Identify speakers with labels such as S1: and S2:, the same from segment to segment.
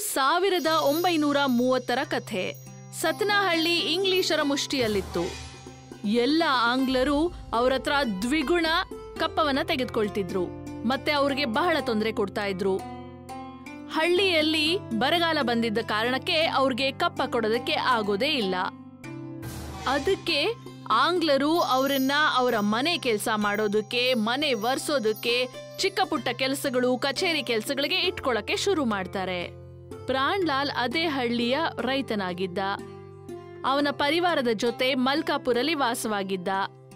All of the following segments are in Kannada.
S1: ಸಾವಿರದ ಒಂಬೈನೂರ ಮೂವತ್ತರ ಕಥೆ ಸತನಹಳ್ಳಿ ಇಂಗ್ಲಿಷರ ಮುಷ್ಟಿಯಲ್ಲಿತ್ತು ಎಲ್ಲ ಆಂಗ್ಲರು ಅವ್ರ ಹತ್ರ ದ್ವಿಗುಣ ಕಪ್ಪವನ್ನ ತೆಗೆದುಕೊಳ್ತಿದ್ರು ಮತ್ತೆ ಅವ್ರಿಗೆ ಬಹಳ ತೊಂದರೆ ಕೊಡ್ತಾ ಇದ್ರು ಹಳ್ಳಿಯಲ್ಲಿ ಬರಗಾಲ ಬಂದಿದ್ದ ಕಾರಣಕ್ಕೆ ಅವ್ರಿಗೆ ಕಪ್ಪ ಕೊಡೋದಕ್ಕೆ ಆಗೋದೇ ಇಲ್ಲ ಅದಕ್ಕೆ ಆಂಗ್ಲರು ಅವರನ್ನ ಅವರ ಮನೆ ಕೆಲಸ ಮಾಡೋದಕ್ಕೆ ಮನೆ ವರ್ಸೋದಕ್ಕೆ ಚಿಕ್ಕ ಪುಟ್ಟ ಕೆಲಸಗಳು ಕಚೇರಿ ಕೆಲಸಗಳಿಗೆ ಇಟ್ಕೊಳಕ್ಕೆ ಶುರು ಮಾಡ್ತಾರೆ ಪ್ರಾಣ್ಲಾಲ್ ಅದೇ ಹಳ್ಳಿಯ ರೈತನಾಗಿದ್ದ ಅವನ ಪರಿವಾರದ ಜೊತೆ ಮಲ್ಕಾಪುರಲ್ಲಿ ವಾಸವಾಗಿದ್ದ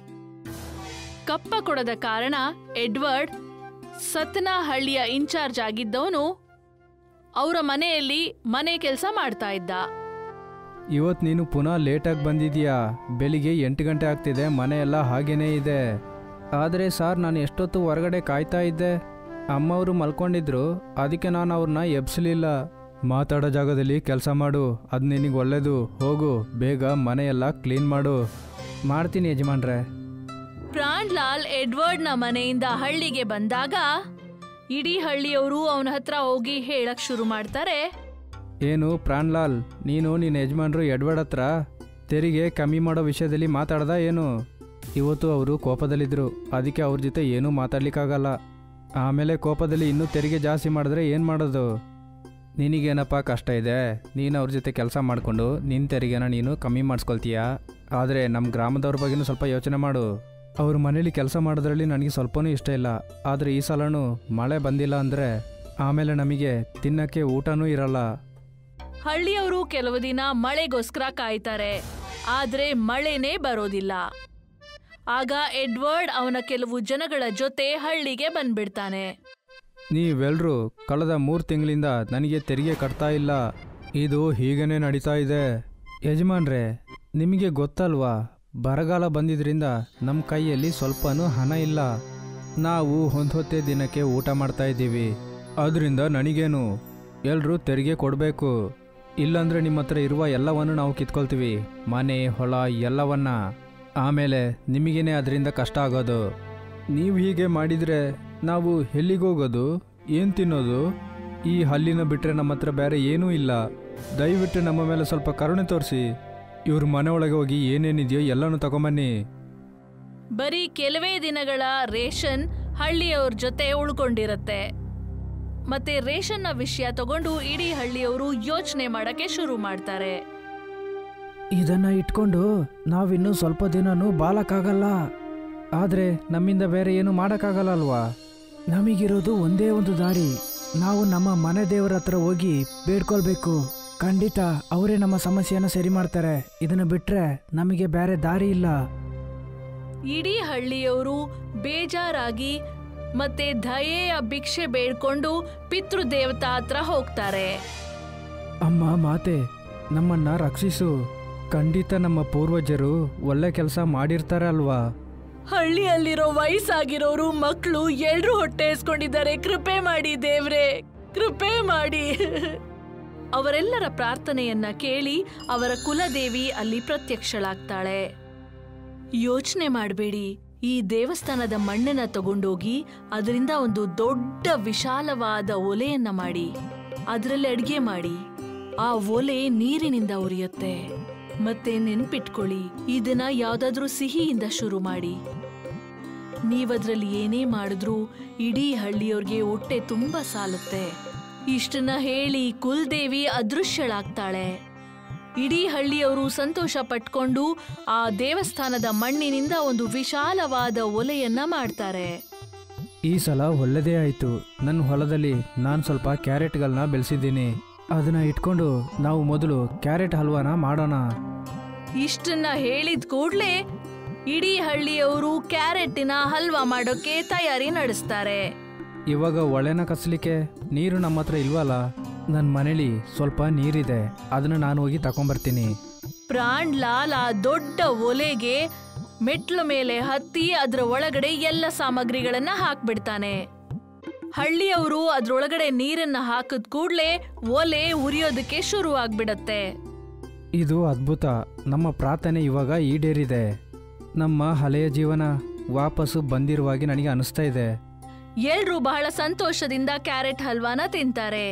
S1: ಕಪ್ಪ ಕೊಡದ ಕಾರಣ ಎಡ್ವರ್ಡ್ ಸತ್ನಾ ಹಳ್ಳಿಯ ಇನ್ಚಾರ್ಜ್ ಆಗಿದ್ದವನು ಅವರ ಮನೆಯಲ್ಲಿ ಮನೆ ಕೆಲಸ ಮಾಡ್ತಾ ಇದ್ದ
S2: ಇವತ್ತು ನೀನು ಪುನಃ ಲೇಟಾಗಿ ಬಂದಿದೀಯಾ ಬೆಳಿಗ್ಗೆ ಎಂಟು ಗಂಟೆ ಆಗ್ತಿದೆ ಮನೆಯೆಲ್ಲ ಹಾಗೇನೇ ಇದೆ ಆದರೆ ಸಾರ್ ನಾನು ಎಷ್ಟೊತ್ತು ಹೊರಗಡೆ ಕಾಯ್ತಾ ಇದ್ದೆ ಅಮ್ಮವರು ಮಲ್ಕೊಂಡಿದ್ರು ಅದಕ್ಕೆ ನಾನು ಅವ್ರನ್ನ ಎಬ್ಸಲಿಲ್ಲ ಮಾತಾಡೋ ಜಾಗದಲ್ಲಿ ಕೆಲಸ ಮಾಡು ಅದು ನಿನಗೆ ಒಳ್ಳೇದು ಹೋಗು ಬೇಗ ಮನೆಯೆಲ್ಲ ಕ್ಲೀನ್ ಮಾಡು ಮಾಡ್ತೀನಿ ಯಜಮಾನ್ರೆ
S1: ಪ್ರಾಣ್ಲಾಲ್ ಎಡ್ವರ್ಡ್ನ ಮನೆಯಿಂದ ಹಳ್ಳಿಗೆ ಬಂದಾಗ ಇಡೀ ಹಳ್ಳಿಯವರು ಅವನ ಹತ್ರ ಹೋಗಿ ಹೇಳಕ್ ಶುರು ಮಾಡ್ತಾರೆ
S2: ಏನು ಪ್ರಾಣ್ಲಾಲ್ ನೀನು ನಿನ್ನ ಯಜಮಾನ್ರು ಎಡ್ವರ್ಡ್ ಹತ್ರ ತೆರಿಗೆ ಕಮ್ಮಿ ಮಾಡೋ ವಿಷಯದಲ್ಲಿ ಮಾತಾಡ್ದ ಏನು ಇವತ್ತು ಅವರು ಕೋಪದಲ್ಲಿದ್ದರು ಅದಕ್ಕೆ ಅವ್ರ ಜೊತೆ ಏನೂ ಮಾತಾಡ್ಲಿಕ್ಕಾಗಲ್ಲ ಆಮೇಲೆ ಕೋಪದಲ್ಲಿ ಇನ್ನೂ ತೆರಿಗೆ ಜಾಸ್ತಿ ಮಾಡಿದ್ರೆ ಏನು ಮಾಡೋದು ನಿನಗೇನಪ್ಪ ಕಷ್ಟ ಇದೆ ನೀನು ಅವ್ರ ಜೊತೆ ಕೆಲಸ ಮಾಡಿಕೊಂಡು ನಿನ್ನ ತೆರಿಗೆನ ನೀನು ಕಮ್ಮಿ ಮಾಡಿಸ್ಕೊಳ್ತೀಯಾ ಆದರೆ ನಮ್ಮ ಗ್ರಾಮದವ್ರ ಬಗ್ಗೆನೂ ಸ್ವಲ್ಪ ಯೋಚನೆ ಮಾಡು ಅವ್ರ ಮನೇಲಿ ಕೆಲಸ ಮಾಡೋದ್ರಲ್ಲಿ ನನಗೆ ಸ್ವಲ್ಪನೂ ಇಷ್ಟ ಇಲ್ಲ ಆದರೆ ಈ ಸಲನೂ ಮಳೆ ಬಂದಿಲ್ಲ ಅಂದರೆ ಆಮೇಲೆ ನಮಗೆ ತಿನ್ನಕ್ಕೆ ಊಟನೂ ಇರಲ್ಲ
S1: ಹಳ್ಳಿಯವರು ಕೆಲವು ದಿನ ಮಳೆಗೋಸ್ಕರ ಕಾಯ್ತಾರೆ ಆದ್ರೆ ಮಳೆನೇ ಬರೋದಿಲ್ಲ ಆಗ ಎಡ್ವರ್ಡ್ ಅವನ ಕೆಲವು ಜನಗಳ ಜೊತೆ ಹಳ್ಳಿಗೆ ಬಂದ್ಬಿಡ್ತಾನೆ
S2: ನೀವೆಲ್ಲರೂ ಕಳೆದ ಮೂರು ತಿಂಗಳಿಂದ ನನಗೆ ತೆರಿಗೆ ಕಟ್ತಾ ಇಲ್ಲ ಇದು ಹೀಗನೇ ನಡೀತಾ ಇದೆ ಯಜಮಾನ್ರೆ ನಿಮಗೆ ಗೊತ್ತಲ್ವಾ ಬರಗಾಲ ಬಂದಿದ್ರಿಂದ ನಮ್ಮ ಕೈಯಲ್ಲಿ ಸ್ವಲ್ಪನೂ ಹಣ ಇಲ್ಲ ನಾವು ಹೊಂದೊತ್ತೆ ದಿನಕ್ಕೆ ಊಟ ಮಾಡ್ತಾ ಇದ್ದೀವಿ ಅದರಿಂದ ನನಗೇನು ಎಲ್ಲರೂ ತೆರಿಗೆ ಕೊಡಬೇಕು ಇಲ್ಲಾಂದ್ರೆ ನಿಮ್ಮ ಹತ್ರ ಇರುವ ಎಲ್ಲವನ್ನು ನಾವು ಕಿತ್ಕೊಳ್ತೀವಿ ಮನೆ ಹೊಲ ಎಲ್ಲವನ್ನ ಆಮೇಲೆ ನಿಮಗೇನೆ ಅದರಿಂದ ಕಷ್ಟ ಆಗೋದು ನೀವು ಹೀಗೆ ಮಾಡಿದರೆ ನಾವು ಎಲ್ಲಿಗೋಗೋದು ಏನು ತಿನ್ನೋದು ಈ ಹಲ್ಲಿನ ಬಿಟ್ಟರೆ ನಮ್ಮ ಹತ್ರ ಬೇರೆ ಏನೂ ಇಲ್ಲ ದಯವಿಟ್ಟು ನಮ್ಮ ಮೇಲೆ ಸ್ವಲ್ಪ ಕರುಣೆ ತೋರಿಸಿ ಇವ್ರ ಮನೆ ಒಳಗೆ ಹೋಗಿ ಏನೇನಿದೆಯೋ ಎಲ್ಲನೂ ತಗೊಂಬನ್ನಿ
S1: ಬರೀ ಕೆಲವೇ ದಿನಗಳ ರೇಷನ್ ಹಳ್ಳಿಯವ್ರ ಜೊತೆ ಉಳ್ಕೊಂಡಿರತ್ತೆ ಮತ್ತೆ ರೇಷನ್ನ ವಿಷಯ ತಗೊಂಡು ಇಡೀ ಹಳ್ಳಿಯವರು ಯೋಚನೆ ಮಾಡಕ್ಕೆ ಶುರು ಮಾಡ್ತಾರೆ
S2: ಇದನ್ನ ಇಟ್ಕೊಂಡು ನಾವಿನ್ನೂ ಸ್ವಲ್ಪ ದಿನನೂ ಬಾಳಕ್ಕಾಗಲ್ಲ ಆದರೆ ನಮ್ಮಿಂದ ಬೇರೆ ಏನು ಮಾಡೋಕ್ಕಾಗಲ್ಲ ಅಲ್ವಾ ನಮಗಿರೋದು ಒಂದೇ ಒಂದು ದಾರಿ ನಾವು ನಮ್ಮ ಮನೆ ದೇವರ ಹತ್ರ ಹೋಗಿ ಬೇಡ್ಕೊಳ್ಬೇಕು ಖಂಡಿತ ಅವರೇ ನಮ್ಮ ಸಮಸ್ಯೆಯನ್ನು ಸರಿ ಮಾಡ್ತಾರೆ ಇದನ್ನು ಬಿಟ್ರೆ ನಮಗೆ ಬೇರೆ ದಾರಿ ಇಲ್ಲ
S1: ಇಡೀ ಹಳ್ಳಿಯವರು ಬೇಜಾರಾಗಿ ಮತ್ತೆ ದಯೆಯ ಭಿಕ್ಷೆ ಬೇಡ್ಕೊಂಡು ಪಿತೃದೇವತಾ ಹತ್ರ ಹೋಗ್ತಾರೆ
S2: ಅಮ್ಮ ಮಾತೆ ನಮ್ಮನ್ನ ರಕ್ಷಿಸು ಖಂಡಿತ ನಮ್ಮ ಪೂರ್ವಜರು ಒಳ್ಳೆ ಕೆಲಸ ಮಾಡಿರ್ತಾರೆ ಅಲ್ವಾ
S1: ಹಳ್ಳಿಯಲ್ಲಿರೋ ವಯಸ್ಸಾಗಿರೋರು ಮಕ್ಕಳು ಎಲ್ರೂ ಹೊಟ್ಟೆ ಇಸ್ಕೊಂಡಿದ್ದಾರೆ ಕೃಪೆ ಮಾಡಿ ದೇವ್ರೆ ಕೃಪೆ ಮಾಡಿ ಅವರೆಲ್ಲರ ಪ್ರಾರ್ಥನೆಯನ್ನ ಕೇಳಿ ಅವರ ಕುಲದೇವಿ ಅಲ್ಲಿ ಪ್ರತ್ಯಕ್ಷಳಾಗ್ತಾಳೆ ಯೋಚನೆ ಮಾಡಬೇಡಿ ಈ ದೇವಸ್ಥಾನದ ಮಣ್ಣನ್ನ ತಗೊಂಡೋಗಿ ಅದರಿಂದ ಒಂದು ದೊಡ್ಡ ವಿಶಾಲವಾದ ಒಲೆಯನ್ನ ಮಾಡಿ ಅದರಲ್ಲಿ ಅಡ್ಗೆ ಮಾಡಿ ಆ ಒಲೆ ನೀರಿನಿಂದ ಉರಿಯುತ್ತೆ ಮತ್ತೆ ನೆನ್ಪಿಟ್ಕೊಳ್ಳಿ ಇದನ್ನ ಯಾವ್ದಾದ್ರೂ ಸಿಹಿಯಿಂದ ಶುರು ಮಾಡಿ ನೀವದ್ರಲ್ಲಿ ಏನೇ ಮಾಡಿದ್ರೂ ಇಡೀ ಹಳ್ಳಿಯವ್ರಿಗೆ ಹೊಟ್ಟೆ ತುಂಬಾ ಸಾಲುತ್ತೆ ಇಷ್ಟನ್ನ ಹೇಳಿ ಕುಲ್ದೇವಿ ಅದೃಶ್ಯಳಾಗ್ತಾಳೆ ಇಡೀ ಹಳ್ಳಿಯವರು ಸಂತೋಷ ಪಟ್ಕೊಂಡು ಆ ದೇವಸ್ಥಾನದ ಮಣ್ಣಿನಿಂದ ಒಂದು ವಿಶಾಲವಾದ ಒಲೆಯನ್ನ ಮಾಡ್ತಾರೆ
S2: ಈ ಸಲ ಒಳ್ಳೆದೇ ಆಯಿತು ನನ್ನ ಹೊಲದಲ್ಲಿ ನಾನು ಸ್ವಲ್ಪ ಕ್ಯಾರೆಟ್ಗಳನ್ನ ಬೆಳೆಸಿದ್ದೀನಿ ಅದನ್ನ ಇಟ್ಕೊಂಡು ನಾವು ಮೊದಲು ಕ್ಯಾರೆಟ್ ಹಲ್ವಾನ ಮಾಡೋಣ
S1: ಇಷ್ಟನ್ನ ಹೇಳಿದ ಕೂಡ್ಲೆ ಇಡೀ ಹಳ್ಳಿಯವರು ಕ್ಯಾರೆಟ್ಟಿನ ಹಲ್ವಾ ಮಾಡೋಕೆ ತಯಾರಿ ನಡೆಸ್ತಾರೆ
S2: ಇವಾಗ ಒಳೆನ ಕಸಲಿಕ್ಕೆ ನೀರು ನಮ್ಮ ಹತ್ರ ಇಲ್ವಲ್ಲ ನನ್ನ ಮನೇಲಿ ಸ್ವಲ್ಪ ನೀರಿದೆ ಅದನ್ನು ನಾನು ಹೋಗಿ ತಗೊಂಬರ್ತೀನಿ
S1: ಪ್ರಾಣ್ ಲಾಲ್ ಆ ದೊಡ್ಡ ಒಲೆಗೆ ಮೆಟ್ಲ ಮೇಲೆ ಹತ್ತಿ ಅದರ ಒಳಗಡೆ ಎಲ್ಲ ಸಾಮಗ್ರಿಗಳನ್ನ ಹಾಕ್ಬಿಡ್ತಾನೆ ಹಳ್ಳಿಯವರು ಅದ್ರೊಳಗಡೆ ನೀರನ್ನ ಹಾಕಿದ ಕೂಡ್ಲೆ ಒಲೆ ಉರಿಯೋದಕ್ಕೆ ಶುರು ಆಗ್ಬಿಡತ್ತೆ
S2: ಇದು ಅದ್ಭುತ ನಮ್ಮ ಪ್ರಾರ್ಥನೆ ಇವಾಗ ಈಡೇರಿದೆ ನಮ್ಮ ಹಳೆಯ ಜೀವನ ವಾಪಸ್ಸು ಬಂದಿರುವಾಗಿ ನನಗೆ ಅನಿಸ್ತಾ ಇದೆ
S1: ಎಲ್ರೂ ಬಹಳ ಸಂತೋಷದಿಂದ ಕ್ಯಾರೆಟ್ ಹಲ್ವಾನ ತಿಂತಾರೆ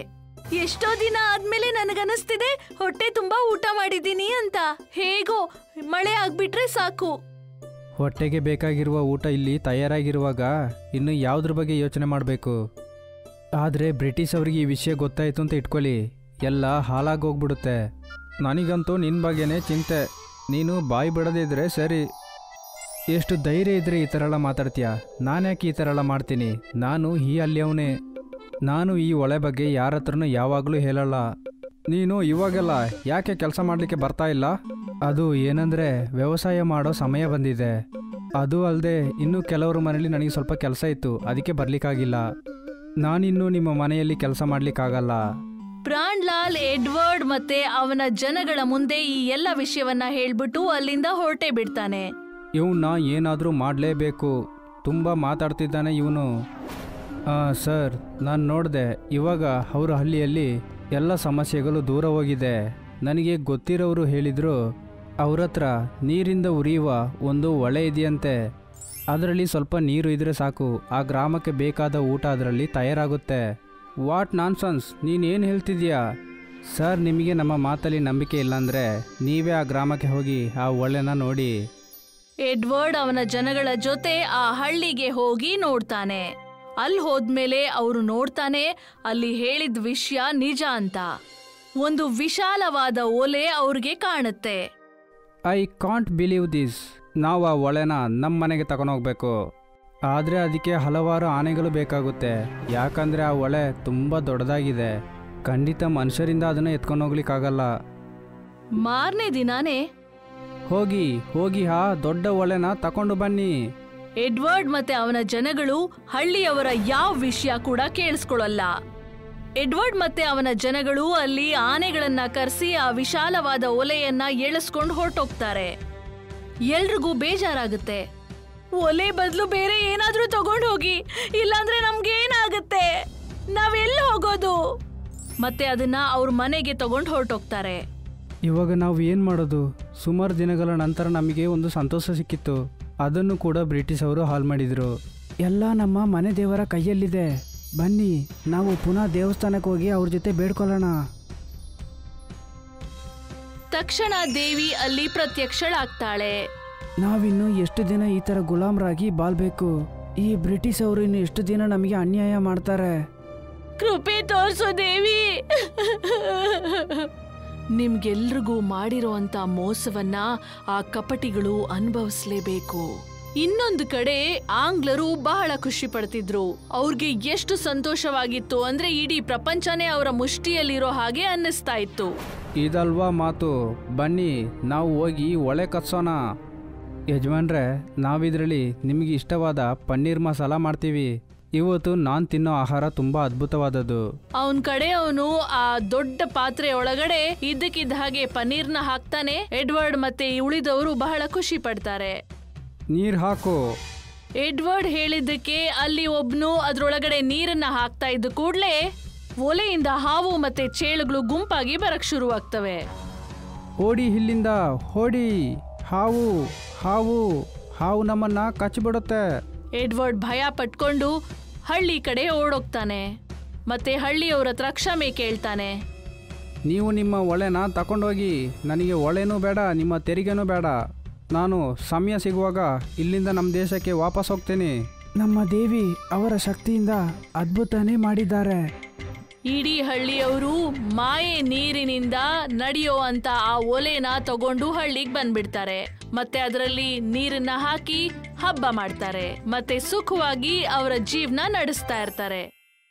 S1: ಎಷ್ಟೋ ದಿನ ಆದ್ಮೇಲೆ ನನಗನ್ನಿಸ್ತಿದೆ ಹೊಟ್ಟೆ ತುಂಬಾ ಊಟ ಮಾಡಿದ್ದೀನಿ ಅಂತ ಹೇಗೋ ಮಳೆ ಆಗ್ಬಿಟ್ರೆ ಸಾಕು
S2: ಹೊಟ್ಟೆಗೆ ಬೇಕಾಗಿರುವ ಊಟ ಇಲ್ಲಿ ತಯಾರಾಗಿರುವಾಗ ಇನ್ನು ಯಾವುದ್ರ ಬಗ್ಗೆ ಯೋಚನೆ ಮಾಡಬೇಕು ಆದರೆ ಬ್ರಿಟಿಷ್ ಅವರಿಗೆ ಈ ವಿಷಯ ಗೊತ್ತಾಯಿತು ಅಂತ ಇಟ್ಕೊಳ್ಳಿ ಎಲ್ಲ ಹಾಳಾಗೋಗ್ಬಿಡುತ್ತೆ ನನಗಂತೂ ನಿನ್ನ ಬಗ್ಗೆನೇ ಚಿಂತೆ ನೀನು ಬಾಯಿ ಬಿಡದಿದ್ರೆ ಸರಿ ಎಷ್ಟು ಧೈರ್ಯ ಇದ್ರೆ ಈ ಥರ ಎಲ್ಲ ಮಾತಾಡ್ತೀಯ ನಾನು ಯಾಕೆ ಈ ಥರ ಎಲ್ಲ ಮಾಡ್ತೀನಿ ನಾನು ಈ ಅಲ್ಲಿಯವನೇ ನಾನು ಈ ಒಳೆ ಬಗ್ಗೆ ಯಾರ ಹತ್ರನೂ ಯಾವಾಗಲೂ ಹೇಳಲ್ಲ ನೀನು ಇವಾಗೆಲ್ಲ ಯಾಕೆ ಕೆಲಸ ಮಾಡಲಿಕ್ಕೆ ಬರ್ತಾ ಇಲ್ಲ ಅದು ಏನಂದರೆ ವ್ಯವಸಾಯ ಮಾಡೋ ಸಮಯ ಬಂದಿದೆ ಅದು ಅಲ್ಲದೆ ಇನ್ನೂ ಕೆಲವ್ರ ಮನೇಲಿ ನನಗೆ ಸ್ವಲ್ಪ ಕೆಲಸ ಇತ್ತು ಅದಕ್ಕೆ ಬರಲಿಕ್ಕಾಗಿಲ್ಲ ನಾನಿನ್ನೂ ನಿಮ್ಮ ಮನೆಯಲ್ಲಿ ಕೆಲಸ ಮಾಡಲಿಕ್ಕಾಗಲ್ಲ
S1: ಪ್ರಾಣ್ಲಾಲ್ ಎಡ್ವರ್ಡ್ ಮತ್ತೆ ಅವನ ಜನಗಳ ಮುಂದೆ ಈ ಎಲ್ಲ ವಿಷಯವನ್ನ ಹೇಳ್ಬಿಟ್ಟು ಅಲ್ಲಿಂದ ಹೊರಟೆ ಬಿಡ್ತಾನೆ
S2: ಇವನ್ನ ಏನಾದರೂ ಮಾಡಲೇಬೇಕು ತುಂಬ ಮಾತಾಡ್ತಿದ್ದಾನೆ ಇವನು ಸರ್ ನಾನು ನೋಡಿದೆ ಇವಾಗ ಅವರ ಹಳ್ಳಿಯಲ್ಲಿ ಎಲ್ಲ ಸಮಸ್ಯೆಗಳು ದೂರ ಹೋಗಿದೆ ನನಗೆ ಗೊತ್ತಿರೋರು ಹೇಳಿದರು ಅವ್ರ ಹತ್ರ ನೀರಿಂದ ಉರಿಯುವ ಒಂದು ಹೊಳೆ ಇದೆಯಂತೆ ಅದರಲ್ಲಿ ಸ್ವಲ್ಪ ನೀರು ಇದ್ರೆ ಸಾಕು ಆ ಗ್ರಾಮಕ್ಕೆ ಬೇಕಾದ ಊಟ ಅದರಲ್ಲಿ ತಯಾರಾಗುತ್ತೆ ವಾಟ್ ನಾನ್ಸನ್ಸ್ ನೀನೇನು ಹೇಳ್ತಿದ್ಯಾ ಸರ್ ನಿಮಗೆ ನಮ್ಮ ಮಾತಲ್ಲಿ ನಂಬಿಕೆ ಇಲ್ಲಾಂದರೆ ನೀವೇ ಆ ಗ್ರಾಮಕ್ಕೆ ಹೋಗಿ ಆ ಒಳ್ಳೆನ ನೋಡಿ
S1: ಎಡ್ವರ್ಡ್ ಅವನ ಜನಗಳ ಜೊತೆ ಆ ಹಳ್ಳಿಗೆ ಹೋಗಿ ನೋಡ್ತಾನೆ ಅಲ್ಲಿ ಹೋದ್ಮೇಲೆ ಅವರು ನೋಡ್ತಾನೆ ಅಲ್ಲಿ ಹೇಳಿದ ವಿಷಯ ನಿಜ ಅಂತ ಒಂದು ವಿಶಾಲವಾದ ಒಲೆ ಅವ್ರಿಗೆ ಕಾಣುತ್ತೆ
S2: ಐ ಕಾಂಟ್ ಬಿಲೀವ್ ದಿಸ್ ನಾವು ಆ ಒಳೆನ ನಮ್ಮ ಮನೆಗೆ ತಗೊಂಡೋಗ್ಬೇಕು ಆದರೆ ಅದಕ್ಕೆ ಹಲವಾರು ಆನೆಗಳು ಬೇಕಾಗುತ್ತೆ ಯಾಕಂದರೆ ಆ ಒಳೆ ತುಂಬ ದೊಡ್ಡದಾಗಿದೆ ಖಂಡಿತ ಮನುಷ್ಯರಿಂದ ಅದನ್ನು ಎತ್ಕೊಂಡು ಹೋಗ್ಲಿಕ್ಕಾಗಲ್ಲ
S1: ಮಾರನೇ ದಿನಾನೇ
S2: ಹೋಗಿ ಹೋಗಿ ಆ ದೊಡ್ಡ ಒಳೆನ ತಕೊಂಡು ಬನ್ನಿ
S1: ಎಡ್ವರ್ಡ್ ಮತ್ತೆ ಅವನ ಜನಗಳು ಹಳ್ಳಿಯವರ ಯಾವ ವಿಷಯ ಕೂಡ ಕೇಳಿಸ್ಕೊಳ್ಳಲ್ಲ ಎಡ್ವರ್ಡ್ ಮತ್ತೆ ಅವನ ಜನಗಳು ಅಲ್ಲಿ ಆನೆಗಳನ್ನ ಕರೆಸಿ ಆ ವಿಶಾಲವಾದ ಒಲೆಯನ್ನ ಎಳೆಸ್ಕೊಂಡು ಹೊರಟೋಗ್ತಾರೆ ಎಲ್ರಿಗೂ ಬೇಜಾರಾಗುತ್ತೆ ಒಲೆ ಬದಲು ಬೇರೆ ಏನಾದ್ರೂ ತಗೊಂಡು ಹೋಗಿ ಇಲ್ಲಾಂದ್ರೆ ನಮ್ಗೆ ಏನಾಗುತ್ತೆ ನಾವೆಲ್ಲಿ ಹೋಗೋದು ಮತ್ತೆ ಅದನ್ನ ಅವ್ರ ಮನೆಗೆ ತಗೊಂಡು ಹೊರಟೋಗ್ತಾರೆ
S2: ಇವಾಗ ನಾವು ಏನು ಮಾಡೋದು ಸುಮಾರು ದಿನಗಳ ನಂತರ ನಮಗೆ ಒಂದು ಸಂತೋಷ ಸಿಕ್ಕಿತ್ತು ಅದನ್ನು ಕೂಡ ಬ್ರಿಟಿಷ್ ಅವರು ಹಾಳು ಮಾಡಿದರು ಎಲ್ಲ ನಮ್ಮ ಮನೆ ದೇವರ ಕೈಯಲ್ಲಿದೆ ಬನ್ನಿ ನಾವು ಪುನಃ ದೇವಸ್ಥಾನಕ್ಕೆ ಹೋಗಿ ಅವ್ರ ಜೊತೆ ಬೇಡ್ಕೊಳ್ಳೋಣ
S1: ತಕ್ಷಣ ದೇವಿ ಅಲ್ಲಿ ಪ್ರತ್ಯಕ್ಷಳಾಗ್ತಾಳೆ
S2: ನಾವಿನ್ನು ಎಷ್ಟು ದಿನ ಈ ಥರ ಗುಲಾಮರಾಗಿ ಬಾಳ್ಬೇಕು ಈ ಬ್ರಿಟಿಷ್ ಅವರು ಇನ್ನು ಎಷ್ಟು ದಿನ ನಮಗೆ ಅನ್ಯಾಯ ಮಾಡ್ತಾರೆ
S1: ಕೃಪೆ ತೋರ್ಸು ದೇವಿ ನಿಮ್ಗೆಲ್ರಿಗೂ ಮಾಡಿರೋಂತ ಮೋಸವನ್ನ ಆ ಕಪಟಿಗಳು ಅನುಭವಿಸ್ಲೇಬೇಕು ಇನ್ನೊಂದು ಕಡೆ ಆಂಗ್ಲರು ಬಹಳ ಖುಷಿ ಪಡ್ತಿದ್ರು ಅವ್ರಿಗೆ ಎಷ್ಟು ಸಂತೋಷವಾಗಿತ್ತು ಅಂದ್ರೆ ಇಡೀ ಪ್ರಪಂಚನೇ ಅವರ ಮುಷ್ಟಿಯಲ್ಲಿರೋ ಹಾಗೆ ಅನ್ನಿಸ್ತಾ ಇತ್ತು
S2: ಇದಲ್ವಾ ಮಾತು ಬನ್ನಿ ನಾವು ಹೋಗಿ ಒಳೆ ಕತ್ಸೋಣ ಯಜಮಾನ್ರೆ ನಾವಿದ್ರಲ್ಲಿ ನಿಮಗೆ ಇಷ್ಟವಾದ ಪನ್ನೀರ್ ಮಸಾಲ ಮಾಡ್ತೀವಿ ಇವತ್ತು ನಾನು ತಿನ್ನೋ ಆಹಾರ ತುಂಬ ಅದ್ಭುತವಾದದ್ದು
S1: ಅವನ್ ಕಡೆ ಅವನು ಆ ದೊಡ್ಡ ಪಾತ್ರೆ ಒಳಗಡೆ ಇದ್ದಕ್ಕಿದ್ದ ಹಾಗೆ ಪನ್ನೀರ್ನ ಹಾಕ್ತಾನೆ ಎಡ್ವರ್ಡ್ ಮತ್ತೆ ಈ ಉಳಿದವರು ಬಹಳ ಖುಷಿ ಪಡ್ತಾರೆ
S2: ನೀರು ಹಾಕು
S1: ಎಡ್ವರ್ಡ್ ಹೇಳಿದ್ದಕ್ಕೆ ಅಲ್ಲಿ ಒಬ್ನು ಅದ್ರೊಳಗಡೆ ನೀರನ್ನ ಹಾಕ್ತಾ ಇದ್ದ ಕೂಡ್ಲೆ ಒಲೆಯಿಂದ ಹಾವು ಮತ್ತೆ ಚೇಳುಗಳು ಗುಂಪಾಗಿ ಬರಕ್ ಶುರುವಾಗ್ತವೆ
S2: ಓಡಿ ಇಲ್ಲಿಂದ ಓಡಿ ಹಾವು ಹಾವು ಹಾವು ನಮ್ಮನ್ನ ಕಚ್ಚಿಬಿಡುತ್ತೆ
S1: ಎಡ್ವರ್ಡ್ ಭಯ ಪಟ್ಕೊಂಡು ಹಳ್ಳಿ ಕಡೆ ಓಡೋಗ್ತಾನೆ ಮತ್ತೆ ಹಳ್ಳಿಯವ್ರ ಹತ್ರ ಕ್ಷಮೆ ಕೇಳ್ತಾನೆ
S2: ನೀವು ನಿಮ್ಮ ಒಳೆನ ತಗೊಂಡೋಗಿ ನನಗೆ ಒಳೆನೂ ಬೇಡ ನಿಮ್ಮ ತೆರಿಗೆನೂ ಬೇಡ ನಾನು ಸಮಯ ಸಿಗುವಾಗ ಇಲ್ಲಿಂದ ನಮ್ಮ ದೇಶಕ್ಕೆ ವಾಪಸ್ ಹೋಗ್ತೀನಿ ನಮ್ಮ ದೇವಿ ಅವರ ಶಕ್ತಿಯಿಂದ ಅದ್ಭುತನೇ ಮಾಡಿದ್ದಾರೆ
S1: ಇಡೀ ಹಳ್ಳಿಯವರು ಮಾಯೆ ನೀರಿನಿಂದ ನಡೆಯೋ ಅಂತ ಆ ಒಲೆನ ತಗೊಂಡು ಹಳ್ಳಿಗೆ ಬಂದ್ಬಿಡ್ತಾರೆ ಮತ್ತೆ ಅದರಲ್ಲಿ ನೀರನ್ನ ಹಾಕಿ ಹಬ್ಬ ಮಾಡ್ತಾರೆ ಮತ್ತೆ ಸುಖವಾಗಿ ಅವರ ಜೀವನ ನಡೆಸ್ತಾ ಇರ್ತಾರೆ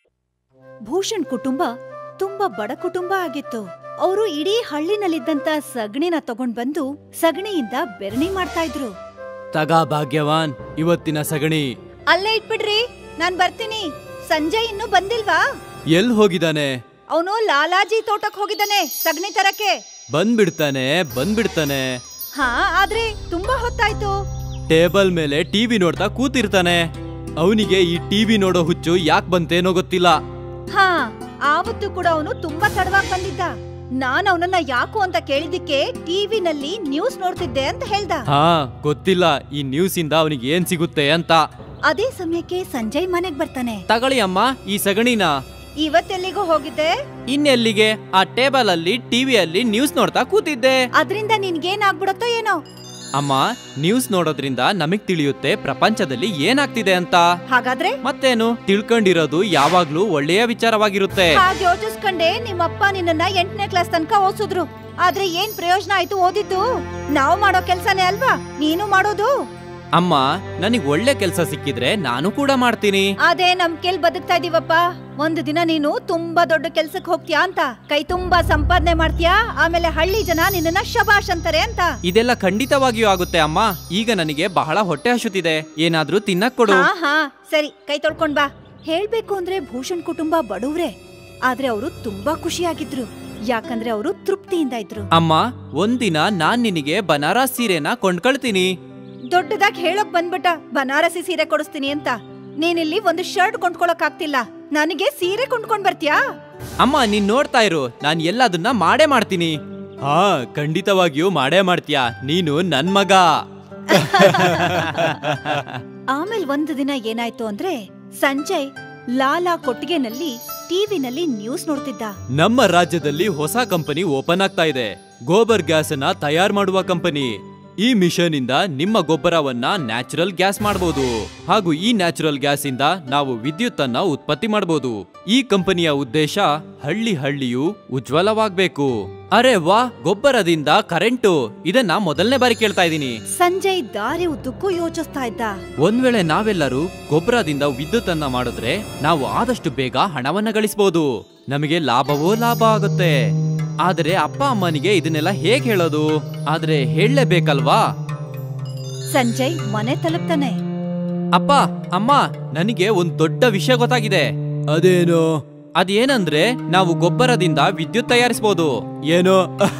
S3: ಭೂಷಣ್ ಕುಟುಂಬ ತುಂಬಾ ಬಡ ಕುಟುಂಬ ಆಗಿತ್ತು ಅವರು ಇಡೀ ಹಳ್ಳಿನಲ್ಲಿದ್ದಂತ ಸಗಣಿನ ತಗೊಂಡ್ ಬಂದು ಸಗಣಿಯಿಂದ ಬೆರಣಿ ಮಾಡ್ತಾ ಇದ್ರು
S4: ತಗ ಭಾಗ್ಯವಾನ್ ಇವತ್ತಿನ ಸಗಣಿ
S3: ಅಲ್ಲೇ ಇಟ್ಬಿಡ್ರಿ ನಾನ್ ಬರ್ತೀನಿ ಸಂಜಯ್ ಇನ್ನೂ ಬಂದಿಲ್ವಾ
S4: ಎಲ್ ಹೋಗಿದಾನೆ
S3: ಅವನು ಲಾಲಾಜಿ ತೋಟಕ್ ಹೋಗಿದ್ದಾನೆ ಸಗಣಿ ತರಕ್ಕೆ
S4: ಬಂದ್ಬಿಡ್ತಾನೆ ಬಂದ್ಬಿಡ್ತಾನೆ
S3: ಹಾ ಆದ್ರೆ ತುಂಬಾ ಹೊತ್ತಾಯ್ತು
S4: ಟೇಬಲ್ ಮೇಲೆ ಟಿವಿ ನೋಡ್ತಾ ಕೂತಿರ್ತಾನೆ ಅವನಿಗೆ ಈ ಟಿವಿ ನೋಡೋ ಹುಚ್ಚು ಯಾಕ್ ಬಂತೇನೋ ಗೊತ್ತಿಲ್ಲ
S3: ಹಾ ಆವತ್ತು ಕೂಡ ಅವನು ತುಂಬಾ ತಡವಾಗಿ ಬಂದಿದ್ದ ನಾನ್ ಅವನನ್ನ ಯಾಕು ಅಂತ ಕೇಳಿದಿಕ್ಕೆ ಟಿವಿನಲ್ಲಿ ನ್ಯೂಸ್ ನೋಡ್ತಿದ್ದೆ ಅಂತ ಹೇಳ್ದ
S4: ಹಾ ಗೊತ್ತಿಲ್ಲ ಈ ನ್ಯೂಸ್ ಇಂದ ಅವನಿಗೆ ಏನ್ ಸಿಗುತ್ತೆ ಅಂತ
S3: ಅದೇ ಸಮಯಕ್ಕೆ ಸಂಜಯ್ ಮನೆಗ್ ಬರ್ತಾನೆ
S4: ತಗೊಳ್ಳಿ ಅಮ್ಮ ಈ ಸಗಣಿನ
S3: ಇವತ್ತೆಲ್ಲಿಗೂ ಹೋಗಿದ್ದೆ
S4: ಇನ್ನೆಲ್ಲಿಗೆ ಆ ಟೇಬಲ್ ಅಲ್ಲಿ ಟಿವಿಯಲ್ಲಿ ನ್ಯೂಸ್ ನೋಡ್ತಾ ಕೂತಿದ್ದೆ
S3: ಅದ್ರಿಂದ ನಿನ್ಗೇನಾಗ್ಬಿಡತ್ತೋ ಏನೋ
S4: ಅಮ್ಮ ನ್ಯೂಸ್ ನೋಡೋದ್ರಿಂದ ನಮಗ್ ತಿಳಿಯುತ್ತೆ ಪ್ರಪಂಚದಲ್ಲಿ ಏನಾಗ್ತಿದೆ ಅಂತ
S3: ಹಾಗಾದ್ರೆ
S4: ಮತ್ತೇನು ತಿಳ್ಕೊಂಡಿರೋದು ಯಾವಾಗ್ಲೂ ಒಳ್ಳೆಯ ವಿಚಾರವಾಗಿರುತ್ತೆ
S3: ಹಾಗೆ ಯೋಚಿಸ್ಕೊಂಡೆ ನಿಮ್ಮಪ್ಪ ನಿನ್ನನ್ನ ಎಂಟನೇ ಕ್ಲಾಸ್ ತನಕ ಓದಿಸಿದ್ರು ಆದ್ರೆ ಏನ್ ಪ್ರಯೋಜನ ಆಯ್ತು ಓದಿದ್ದು ನಾವು ಮಾಡೋ ಕೆಲ್ಸನೇ ಅಲ್ವಾ ನೀನು ಮಾಡೋದು
S4: ಅಮ್ಮ ನನಗ್ ಒಳ್ಳೆ ಕೆಲ್ಸ ಸಿಕ್ಕಿದ್ರೆ ನಾನು ಕೂಡ ಮಾಡ್ತೀನಿ
S3: ಅದೇ ನಮ್ ಕೆಲ್ ಬದುಕ್ತಾ ಇದೀವಪ್ಪ ಒಂದು ದಿನ ನೀನು ತುಂಬಾ ದೊಡ್ಡ ಕೆಲ್ಸಕ್ ಹೋಗ್ತೀಯಾ ಅಂತ ಕೈ ತುಂಬಾ ಸಂಪಾದನೆ ಮಾಡ್ತೀಯಾ ಆಮೇಲೆ ಹಳ್ಳಿ ಜನ ನಿನ್ನನ್ನ ಶಬಾಷ್ ಅಂತಾರೆ ಅಂತ
S4: ಇದೆಲ್ಲ ಖಂಡಿತವಾಗಿಯೂ ಆಗುತ್ತೆ ಅಮ್ಮ ಈಗ ನನಗೆ ಬಹಳ ಹೊಟ್ಟೆ ಹಸುತ್ತಿದೆ ಏನಾದ್ರೂ ತಿನ್ನಕ್ ಕೊಡು
S3: ಹಾ ಹಾ ಸರಿ ಕೈ ತೊಳ್ಕೊಂಡ್ ಬಾ ಹೇಳ್ಬೇಕು ಅಂದ್ರೆ ಭೂಷಣ್ ಕುಟುಂಬ ಬಡವ್ರೆ ಆದ್ರೆ ಅವರು ತುಂಬಾ ಖುಷಿಯಾಗಿದ್ರು ಯಾಕಂದ್ರೆ ಅವರು ತೃಪ್ತಿಯಿಂದ ಇದ್ರು
S4: ಅಮ್ಮ ಒಂದಿನ ನಾನ್ ನಿನಗೆ ಬನಾರಸ್ ಸೀರೆನ ಕೊಂಡ್ಕೊಳ್ತೀನಿ
S3: ದೊಡ್ಡದಾಗಿ ಹೇಳೋಕ್ ಬಂದ್ಬಿಟ್ಟ ಬನಾರಸಿ ಸೀರೆ ಕೊಡಿಸ್ತೀನಿ ಅಂತ ನೀನಿಲ್ಲಿ ಒಂದು ಶರ್ಟ್ ಕೊಂಡ್ಕೊಳಕ್ ಆಗ್ತಿಲ್ಲ ನನಗೆ ಸೀರೆ ಕೊಂಡ್ಕೊಂಡ್ ಬರ್ತೀಯಾ
S4: ಅಮ್ಮ ನೀನ್ ನೋಡ್ತಾ ಇರು ನಾನ್ ಎಲ್ಲದನ್ನ ಮಾಡೇ ಮಾಡ್ತೀನಿ ಹಾ ಖಂಡಿತವಾಗಿಯೂ ಮಾಡೇ ಮಾಡ್ತೀಯಾ ನೀನು ನನ್ ಮಗ
S3: ಆಮೇಲೆ ಒಂದು ದಿನ ಏನಾಯ್ತು ಅಂದ್ರೆ ಸಂಜಯ್ ಲಾಲಾ ಕೊಟ್ಟಿಗೆನಲ್ಲಿ ಟಿವಿನಲ್ಲಿ ನ್ಯೂಸ್ ನೋಡ್ತಿದ್ದ
S4: ನಮ್ಮ ರಾಜ್ಯದಲ್ಲಿ ಹೊಸ ಕಂಪನಿ ಓಪನ್ ಆಗ್ತಾ ಇದೆ ಗೋಬರ್ ಗ್ಯಾಸ್ ಅನ್ನ ತಯಾರ್ ಮಾಡುವ ಕಂಪನಿ ಈ ಮಿಷನ್ ಇಂದ ನಿಮ್ಮ ಗೊಬ್ಬರವನ್ನ ನ್ಯಾಚುರಲ್ ಗ್ಯಾಸ್ ಮಾಡಬಹುದು ಹಾಗೂ ಈ ನ್ಯಾಚುರಲ್ ಗ್ಯಾಸ್ ಇಂದ ನಾವು ವಿದ್ಯುತ್ ಅನ್ನ ಉತ್ಪತ್ತಿ ಮಾಡಬಹುದು ಈ ಕಂಪನಿಯ ಉದ್ದೇಶ ಹಳ್ಳಿ ಹಳ್ಳಿಯು ಉಜ್ವಲವಾಗ್ಬೇಕು ಅರೆ ವಾ ಗೊಬ್ಬರದಿಂದ ಕರೆಂಟು ಇದನ್ನ ಮೊದಲನೇ ಬಾರಿ ಕೇಳ್ತಾ ಇದ್ದೀನಿ
S3: ಸಂಜಯ್ ದಾರಿ ಉದ್ದಕ್ಕೂ ಯೋಚಿಸ್ತಾ ಇದ್ದ
S4: ಒಂದ್ ವೇಳೆ ನಾವೆಲ್ಲರೂ ಗೊಬ್ಬರದಿಂದ ವಿದ್ಯುತ್ ಅನ್ನ ಮಾಡಿದ್ರೆ ನಾವು ಆದಷ್ಟು ಬೇಗ ಹಣವನ್ನ ಗಳಿಸಬಹುದು ನಮಗೆ ಲಾಭವೋ ಲಾಭ ಆಗುತ್ತೆ ಆದ್ರೆ ಅಪ್ಪ ಅಮ್ಮನಿಗೆ ಇದನ್ನೆಲ್ಲ ಹೇಗ್ ಹೇಳೋದು ಆದ್ರೆ ಹೇಳಲೇಬೇಕಲ್ವಾ
S3: ಸಂಜಯ್ ಮನೆ ತಲುಪ್ತಾನೆ
S4: ಅಪ್ಪ ಅಮ್ಮ ನನಗೆ ಒಂದ್ ದೊಡ್ಡ ವಿಷಯ ಗೊತ್ತಾಗಿದೆ ಅದೇನು ಅದೇನಂದ್ರೆ ನಾವು ಗೊಬ್ಬರದಿಂದ ವಿದ್ಯುತ್ ತಯಾರಿಸಬಹುದು ಏನೋ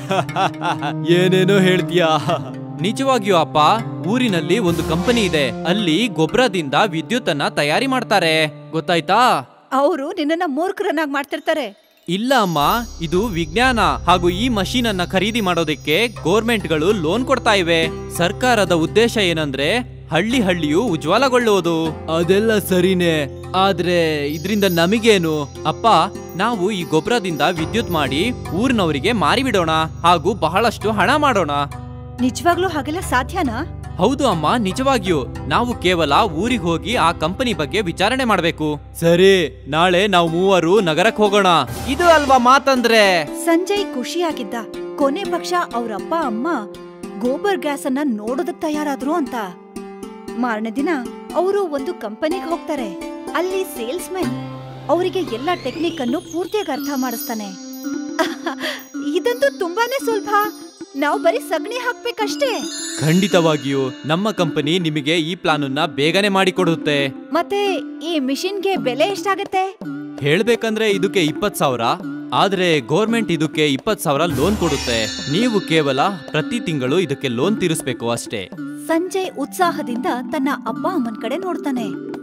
S4: ಏನೇನೋ ಹೇಳ್ತೀಯಾ ನಿಜವಾಗಿಯೂ ಅಪ್ಪ ಊರಿನಲ್ಲಿ ಒಂದು ಕಂಪನಿ ಇದೆ ಅಲ್ಲಿ ಗೊಬ್ಬರದಿಂದ ವಿದ್ಯುತ್ ಅನ್ನ ತಯಾರಿ ಮಾಡ್ತಾರೆ ಗೊತ್ತಾಯ್ತಾ
S3: ಅವರು ನಿನ್ನನ್ನ ಮೂರ್ಖರನ್ನಾಗಿ ಮಾಡ್ತಿರ್ತಾರೆ
S4: ಇಲ್ಲ ಅಮ್ಮ ಇದು ವಿಜ್ಞಾನ ಹಾಗೂ ಈ ಮಷೀನ್ ಅನ್ನ ಖರೀದಿ ಮಾಡೋದಕ್ಕೆ ಗೋರ್ಮೆಂಟ್ಗಳು ಲೋನ್ ಕೊಡ್ತಾ ಇವೆ ಸರ್ಕಾರದ ಉದ್ದೇಶ ಏನಂದ್ರೆ ಹಳ್ಳಿ ಹಳ್ಳಿಯು ಉಜ್ವಲಗೊಳ್ಳುವುದು ಅದೆಲ್ಲ ಸರಿನೇ ಆದ್ರೆ ಇದರಿಂದ ನಮಗೇನು ಅಪ್ಪ ನಾವು ಈ ಗೊಬ್ಬರದಿಂದ ವಿದ್ಯುತ್ ಮಾಡಿ ಊರಿನವರಿಗೆ ಮಾರಿಬಿಡೋಣ ಹಾಗೂ ಬಹಳಷ್ಟು ಹಣ ಮಾಡೋಣ
S3: ನಿಜವಾಗ್ಲೂ ಹಾಗೆಲ್ಲ ಸಾಧ್ಯನಾ
S4: ಹೌದು ಅಮ್ಮ ನಿಜವಾಗಿಯೂ ನಾವು ಕೇವಲ ಊರಿಗೆ ಹೋಗಿ ಆ ಕಂಪನಿ ಬಗ್ಗೆ ವಿಚಾರಣೆ ಮಾಡಬೇಕು ಸರಿ ನಾಳೆ ನಾವು ಮೂವರು ನಗರಕ್ಕೆ ಹೋಗೋಣ ಇದು ಅಲ್ವಾ ಮಾತಂದ್ರೆ
S3: ಸಂಜಯ್ ಖುಷಿಯಾಗಿದ್ದ ಕೊನೆ ಪಕ್ಷ ಅವ್ರಪ್ಪ ಅಮ್ಮ ಗೋಬರ್ ಗ್ಯಾಸ್ ಅನ್ನ ನೋಡೋದಕ್ ತಯಾರಾದ್ರು ಅಂತ ಮಾರನೇ ದಿನ ಅವರು ಒಂದು ಕಂಪನಿಗೆ ಹೋಗ್ತಾರೆ ಅಲ್ಲಿ ಸೇಲ್ಸ್ ಮೆನ್ ಅವರಿಗೆ ಎಲ್ಲ ಟೆಕ್ನಿಕ್ ಅನ್ನು ಪೂರ್ತಿಯಾಗಿ ಅರ್ಥ ಮಾಡಿಸ್ತಾನೆ ಇದಂತೂ ತುಂಬಾನೇ ಸುಲಭ ನಾವು ಬರೀ ಸಗಣಿ ಹಾಕ್ಬೇಕಷ್ಟೇ
S4: ಖಂಡಿತವಾಗಿಯೂ ನಮ್ಮ ಕಂಪನಿ ನಿಮಗೆ ಈ ಪ್ಲಾನ್ ಅನ್ನ ಬೇಗನೆ ಮಾಡಿಕೊಡುತ್ತೆ
S3: ಮತ್ತೆ ಈ ಮಿಷಿನ್ಗೆ ಬೆಲೆ ಎಷ್ಟಾಗತ್ತೆ
S4: ಹೇಳ್ಬೇಕಂದ್ರೆ ಇದಕ್ಕೆ ಇಪ್ಪತ್ ಸಾವಿರ ಆದ್ರೆ ಗೋರ್ಮೆಂಟ್ ಇದಕ್ಕೆ ಇಪ್ಪತ್ ಸಾವಿರ ಲೋನ್ ಕೊಡುತ್ತೆ ನೀವು ಕೇವಲ ಪ್ರತಿ ತಿಂಗಳು ಇದಕ್ಕೆ ಲೋನ್ ತೀರಿಸ್ಬೇಕು ಅಷ್ಟೇ
S3: ಸಂಜಯ್ ಉತ್ಸಾಹದಿಂದ ತನ್ನ ಅಪ್ಪ ಅಮ್ಮನ್ ಕಡೆ ನೋಡ್ತಾನೆ